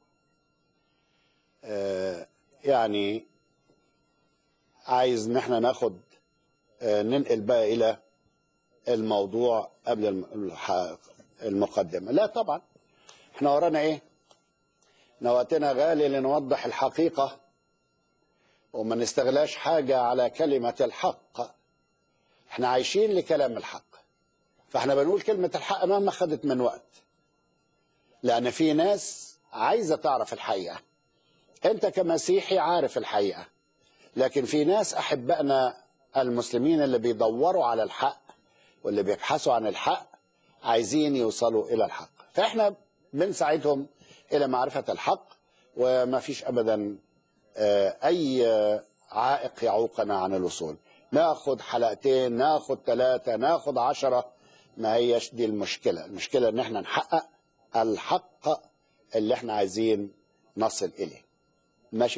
آه، يعني عايز ان احنا ناخد آه، ننقل بقى الى الموضوع قبل الم- الح- المقدمة لا طبعا احنا ورانا ايه احنا وقتنا غالي لنوضح الحقيقة وما نستغلاش حاجة على كلمة الحق احنا عايشين لكلام الحق فاحنا بنقول كلمة الحق مهما خدت من وقت لأن في ناس عايزة تعرف الحقيقة أنت كمسيحي عارف الحقيقة لكن في ناس أحبائنا المسلمين اللي بيدوروا على الحق واللي بيبحثوا عن الحق عايزين يوصلوا إلى الحق فإحنا بنساعدهم إلى معرفة الحق وما فيش أبدا آه، أي آه، عائق يعوقنا عن الوصول ناخد حلقتين ناخد ثلاثة ناخد عشرة ما هيش دي المشكلة المشكلة ان احنا نحقق الحق اللي احنا عايزين نصل اليه ماشي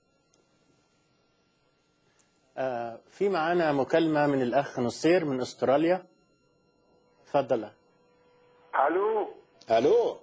آه، في معانا مكالمة من الأخ نصير من أستراليا تفضل الو الو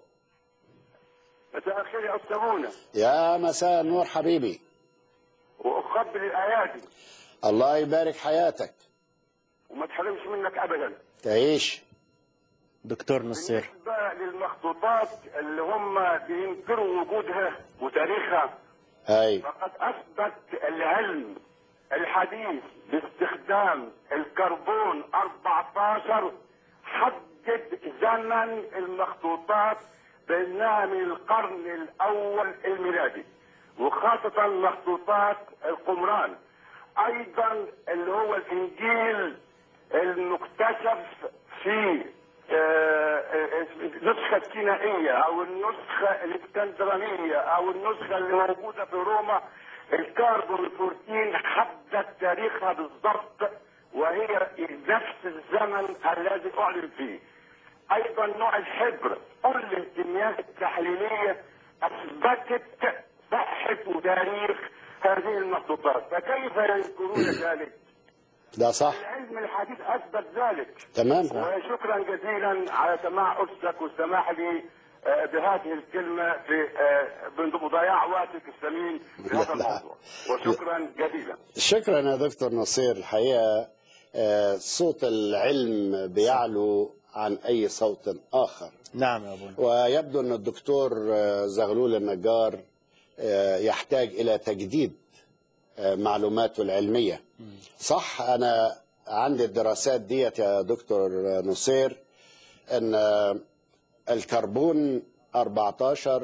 مساء الخير يا استاذ منى يا مساء النور حبيبي واقبل الايادي الله يبارك حياتك وما تحرمش منك ابدا تعيش دكتور نصير بالنسبه للمخطوطات اللي هم بينكروا وجودها وتاريخها هاي فقد اثبت العلم الحديث باستخدام الكربون 14 حدد زمن المخطوطات بانها من القرن الاول الميلادي وخاصة مخطوطات القمران ايضا اللي هو الانجيل المكتشف في آه، آه، النسخة الكينائية أو النسخة الإسكندرانية أو النسخة اللي موجودة في روما الكاربون 14 حدد تاريخها بالضبط وهي نفس الزمن الذي أعلن فيه أيضا نوع الحبر كل الكميات التحليلية أثبتت صحة وتاريخ هذه المخطوطات فكيف ينكرون ذلك؟ ده صح العلم الحديث أثبت ذلك تمام وشكرا جزيلا على سماع أسرتك والسماح لي آه، بهذه الكلمة في آه، بضياع وقتك الثمين في هذا الموضوع وشكرا جزيلا شكرا يا دكتور نصير الحقيقة آه، صوت العلم بيعلو عن أي صوت آخر نعم يا أبونا ويبدو أن الدكتور آه، زغلول النجار آه، يحتاج إلى تجديد آه، معلوماته العلمية صح أنا عندي الدراسات ديت يا دكتور نصير أن آه، الكربون 14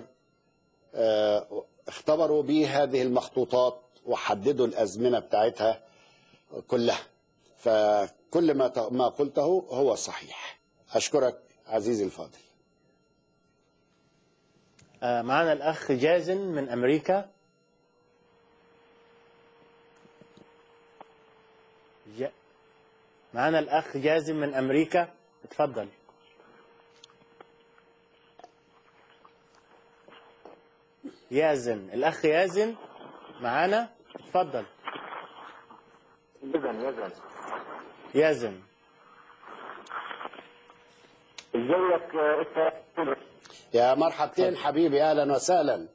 آه، اختبروا به هذه المخطوطات وحددوا الأزمنة بتاعتها كلها فكل ما ت- ما قلته هو صحيح أشكرك عزيزي الفاضل آه، معانا الأخ جازن من أمريكا ج... معانا الأخ جازم من أمريكا اتفضل يازن الأخ يازن معانا اتفضل يزن يزن يازن ازيك آه، انت يا مرحبتين حبيبي أهلا وسهلا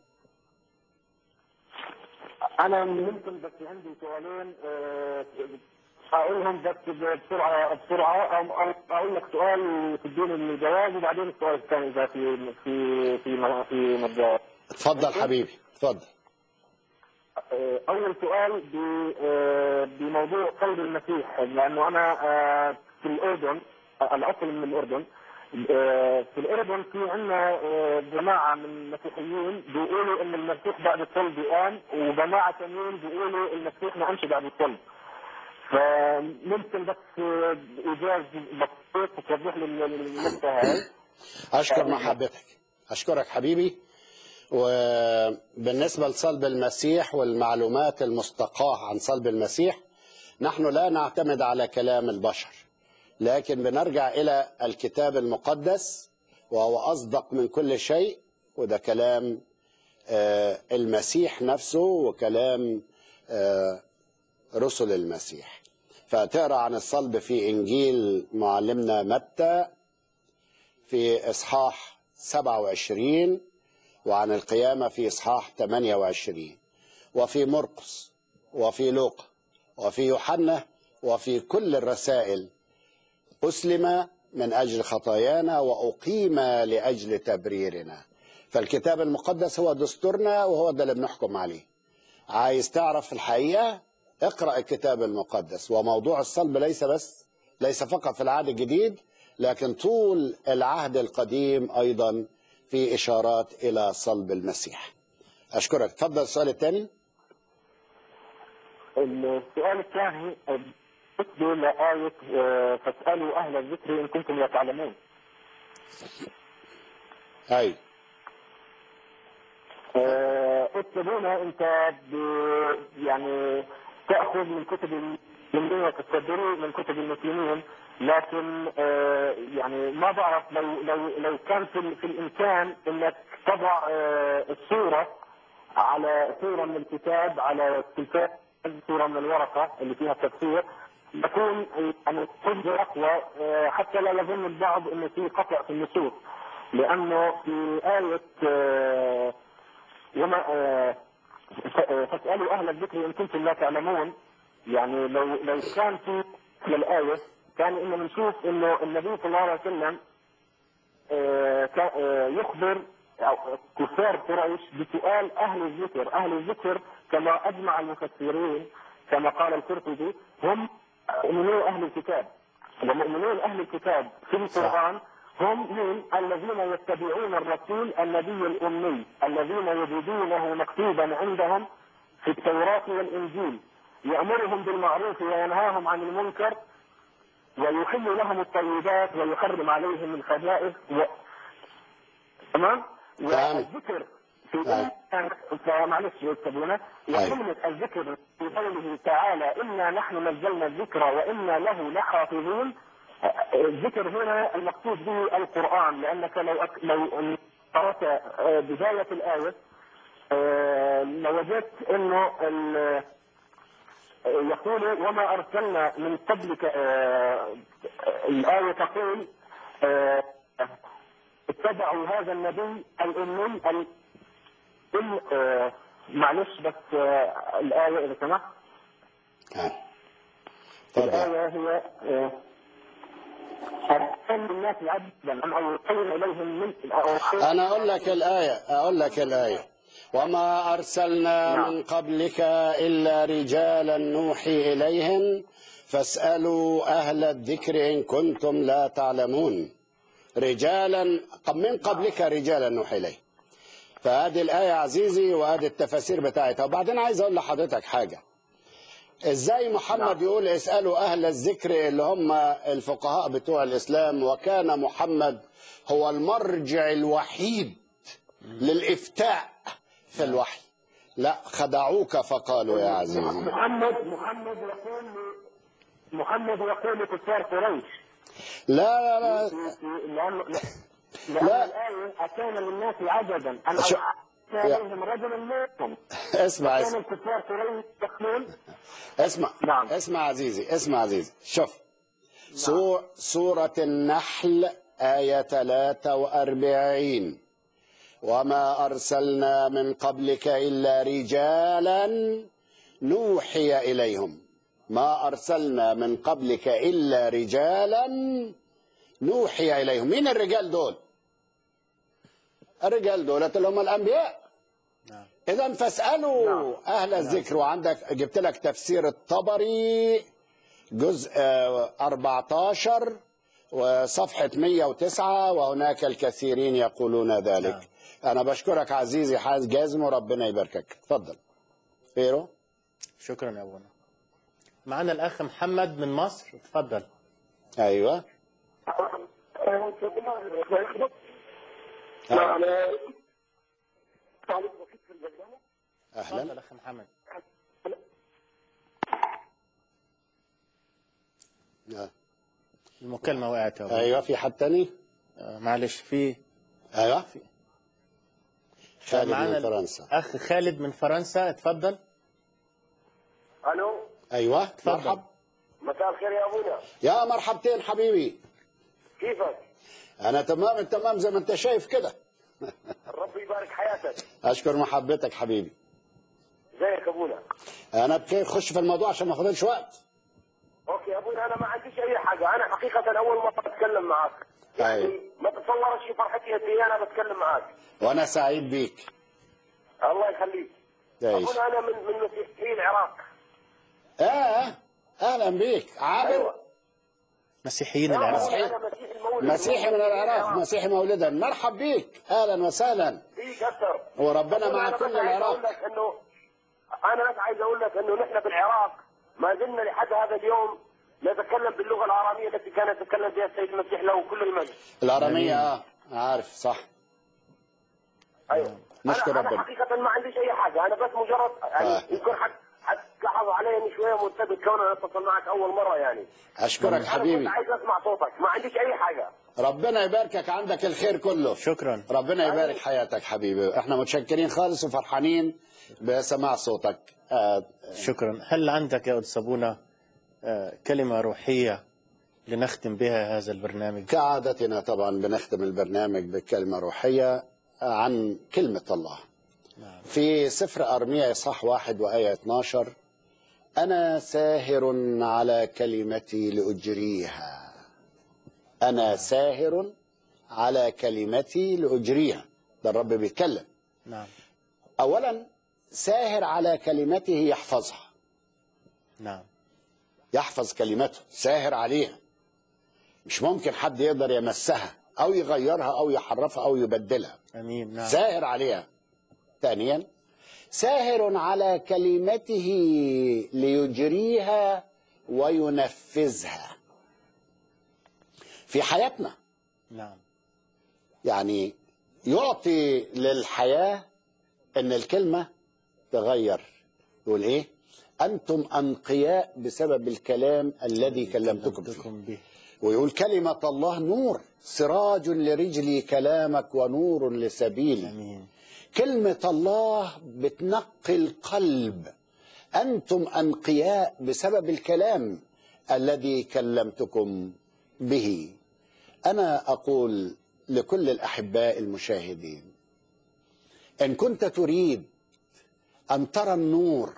انا ممكن بس عندي سؤالين آه، هقولهم بس بسرعه بسرعه أو- أو اقول لك سؤال وتديني الجواب وبعدين السؤال الثاني اذا في في في في مجال اتفضل حبيبي اتفضل آه، اول سؤال ب- آه، بموضوع قلب المسيح لانه انا آه، في الاردن آه، الاصل من الاردن آه، في الاردن في عندنا آه، جماعه من المسيحيين بيقولوا ان المسيح بعد الصلب قام وجماعه ثانيين بيقولوا المسيح ما قامش بعد الصلب فممكن بس آه، ايجاز بسيط توضح لي النقطه هاي أشكر محبتك أشكرك حبيبي وبالنسبة لصلب المسيح والمعلومات المستقاة عن صلب المسيح نحن لا نعتمد على كلام البشر لكن بنرجع إلى الكتاب المقدس وهو أصدق من كل شيء وده كلام آه، المسيح نفسه وكلام آه، رسل المسيح فتقرا عن الصلب في انجيل معلمنا متى في اصحاح 27 وعن القيامه في اصحاح 28 وفي مرقس وفي لوقا وفي يوحنا وفي كل الرسائل أسلم من أجل خطايانا وأقيم لأجل تبريرنا فالكتاب المقدس هو دستورنا وهو ده اللي بنحكم عليه عايز تعرف الحقيقة اقرأ الكتاب المقدس وموضوع الصلب ليس بس ليس فقط في العهد الجديد لكن طول العهد القديم أيضا في إشارات إلى صلب المسيح أشكرك تفضل السؤال الثاني السؤال الثاني بالنسبة لآية آه، فاسألوا أهل الذكر إن كنتم لا تعلمون أي آه، اكتبونا أنت ب- يعني تأخذ من كتب المسلمين وتستدري من كتب المسلمين لكن آه، يعني ما بعرف لو لو لو كان في, في الإمكان أنك تضع آه، الصورة على صورة من الكتاب على التلفاز صورة من الورقة اللي فيها التفسير يكون يعني حجة أقوى آه، حتى لا يظن البعض أنه في قطع في النصوص لأنه في آية آه، وما آه، ف- آه، فاسألوا أهل الذكر إن كنتم لا تعلمون يعني لو لو كان في الآية كان إنه بنشوف إنه النبي صلى الله عليه وسلم آه، كا- آه، يخبر أو كفار قريش بسؤال أهل الذكر أهل الذكر كما أجمع المفسرين كما قال القرطبي هم مؤمنون أهل الكتاب ومؤمنون أهل الكتاب في القرآن هم من الذين يتبعون الرسول النبي الأمي الذين يجدونه مكتوبا عندهم في التوراة والإنجيل يأمرهم بالمعروف وينهاهم عن المنكر ويحل لهم الطيبات ويحرم عليهم الخبائث و... تمام تمام. والذكر في تمام. فمعلش يكتبونه وكلمة الذكر في قوله تعالى إنا نحن نزلنا الذكر وإنا له لحافظون الذكر هنا المقصود به القرآن لأنك لو أك... لو قرأت آه، بداية الآية آه، لوجدت إنه ال- يقول وما أرسلنا من قبلك آه، الآية تقول آه، اتبعوا هذا النبي الأمي ال- ال- آه، معلش بس آه، الآية إذا سمحت آه. تفضل الآية هي آه، أرسل الناس عبدا أم أوصينا إليهم من أو- أنا أقول لك الآية أقول لك الآية وما أرسلنا نعم. من قبلك إلا رجالا نوحي إليهم فاسألوا أهل الذكر إن كنتم لا تعلمون رجالا من قبلك رجالا نوحي إليه فهذه الآية عزيزي وهذه التفاسير بتاعتها وبعدين عايز أقول لحضرتك حاجة ازاي محمد يقول اسألوا أهل الذكر اللي هم الفقهاء بتوع الإسلام وكان محمد هو المرجع الوحيد للإفتاء في الوحي لا خدعوك فقالوا يا عزيزي محمد محمد يقول محمد يقول لكفار قريش لا لا لا لأن لأن لا. الآية أكان للناس عجبا أن شو- أوحى إليهم رجلا منهم اسمع كان اسمع الكفار قريش يقولون اسمع نعم. اسمع عزيزي اسمع عزيزي شوف سور سورة النحل آية 43 وما أرسلنا من قبلك إلا رجالا نوحي إليهم ما أرسلنا من قبلك إلا رجالا نوحي إليهم مين الرجال دول الرجال دول اللي هم الأنبياء إذا فاسألوا أهل الذكر وعندك جبت لك تفسير الطبري جزء آه، 14 وصفحة 109 وهناك الكثيرين يقولون ذلك أنا بشكرك عزيزي حاج جازم وربنا يباركك تفضل فيرو شكرا يا ابونا معنا الاخ محمد من مصر اتفضل أيوة أهلا اتفضل اخ محمد آه. المكالمه وقعت يا ابونا أيوة في حد تاني آه، معلش في أيوة خالد معانا من فرنسا اخ خالد من فرنسا اتفضل الو ايوه تفضل. مرحب مساء الخير يا ابونا يا مرحبتين حبيبي كيفك؟ انا تمام التمام زي ما انت شايف كده الرب يبارك حياتك اشكر محبتك حبيبي ازيك يا ابونا؟ انا بخير خش في الموضوع عشان ما اخدش وقت اوكي يا ابونا انا ما عنديش اي حاجه انا حقيقه اول مره اتكلم معك يعني أيوة. ما تتصورش فرحتي قد ايه انا بتكلم معك وانا سعيد بيك الله يخليك تعيش ابونا انا من من مسيحيين العراق اه اهلا بيك عابر ايوه مسيحيين يا العراق أبونا انا مسيحي المولد مسيحي من العراق مسيحي مولدا مرحب بيك اهلا وسهلا فيك اكثر وربنا أبونا مع أنا كل بس عايز اقول العراق لك انه انا بس عايز اقول لك انه نحن في العراق ما زلنا لحد هذا اليوم نتكلم باللغه العربيه التي كان يتكلم بها السيد المسيح له كل المجد الاراميه اه عارف صح ايوه نشكر أنا, ربنا. انا حقيقه ما عنديش اي حاجه انا بس مجرد يعني آه. يمكن حد حد لاحظ علي اني شويه مرتبط كون انا اتصل معك اول مره يعني اشكرك انا حبيبي كنت عايز اسمع صوتك ما عنديش اي حاجه ربنا يباركك عندك الخير كله شكرا ربنا يبارك حياتك حبيبي احنا متشكرين خالص وفرحانين بسماع صوتك آه شكرا هل عندك يا أستاذ صابونة آه، كلمة روحية لنختم بها هذا البرنامج كعادتنا طبعا بنختم البرنامج بكلمة روحية عن كلمة الله نعم. في سفر أرميا إصحاح واحد وآية 12 أنا ساهر على كلمتي لأجريها أنا ساهر على كلمتي لأجريها ده الرب بيتكلم نعم أولا ساهر على كلمته يحفظها نعم يحفظ كلمته ساهر عليها مش ممكن حد يقدر يمسها أو يغيرها أو يحرفها أو يبدلها أمين نعم ساهر عليها ثانيا ساهر على كلمته ليجريها وينفذها في حياتنا نعم يعني يعطي للحياة ان الكلمة تغير يقول ايه انتم انقياء بسبب الكلام الذي كلمتكم فيه كلمتكم به ويقول كلمة الله نور سراج لرجلي كلامك ونور لسبيلي أمين كلمة الله بتنقي القلب أنتم أنقياء بسبب الكلام الذي كلمتكم به أنا أقول لكل الأحباء المشاهدين إن كنت تريد أن ترى النور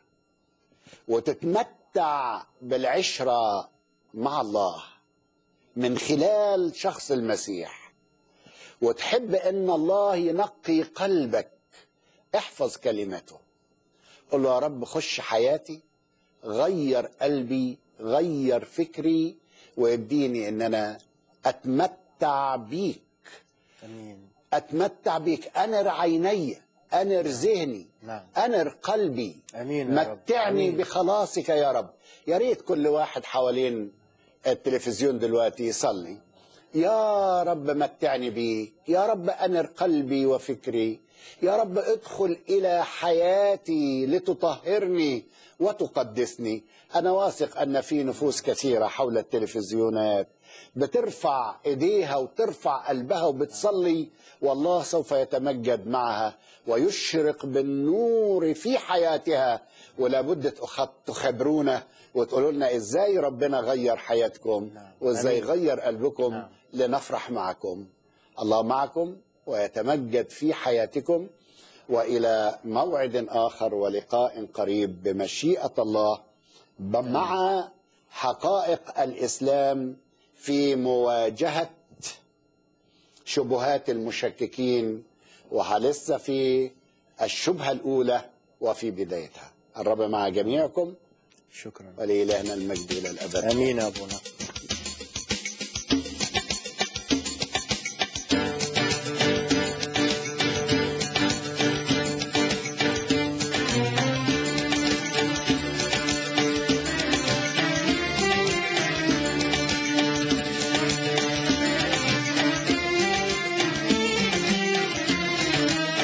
وتتمتع بالعشرة مع الله من خلال شخص المسيح وتحب ان الله ينقي قلبك احفظ كلمته قل له يا رب خش حياتي غير قلبي غير فكري ويديني ان انا اتمتع بيك أمين اتمتع بيك انر عيني انر ذهني نعم انر قلبي أمين يا رب متعني أمين. بخلاصك يا رب يا ريت كل واحد حوالين التلفزيون دلوقتي يصلي يا رب متعني بيك يا رب أنر قلبي وفكري يا رب ادخل إلى حياتي لتطهرني وتقدسني أنا واثق أن في نفوس كثيرة حول التلفزيونات بترفع ايديها وترفع قلبها وبتصلي والله سوف يتمجد معها ويشرق بالنور في حياتها ولا بد تخ- تخبرونا وتقولوا لنا ازاي ربنا غير حياتكم نعم. وازاي آمين. غير قلبكم نعم. لنفرح معكم الله معكم ويتمجد في حياتكم والى موعد اخر ولقاء قريب بمشيئه الله ب- مع حقائق الاسلام في مواجهه شبهات المشككين ولسه في الشبهه الاولى وفي بدايتها الرب مع جميعكم شكرا ولإلهنا المجد الى الابد امين يا ابونا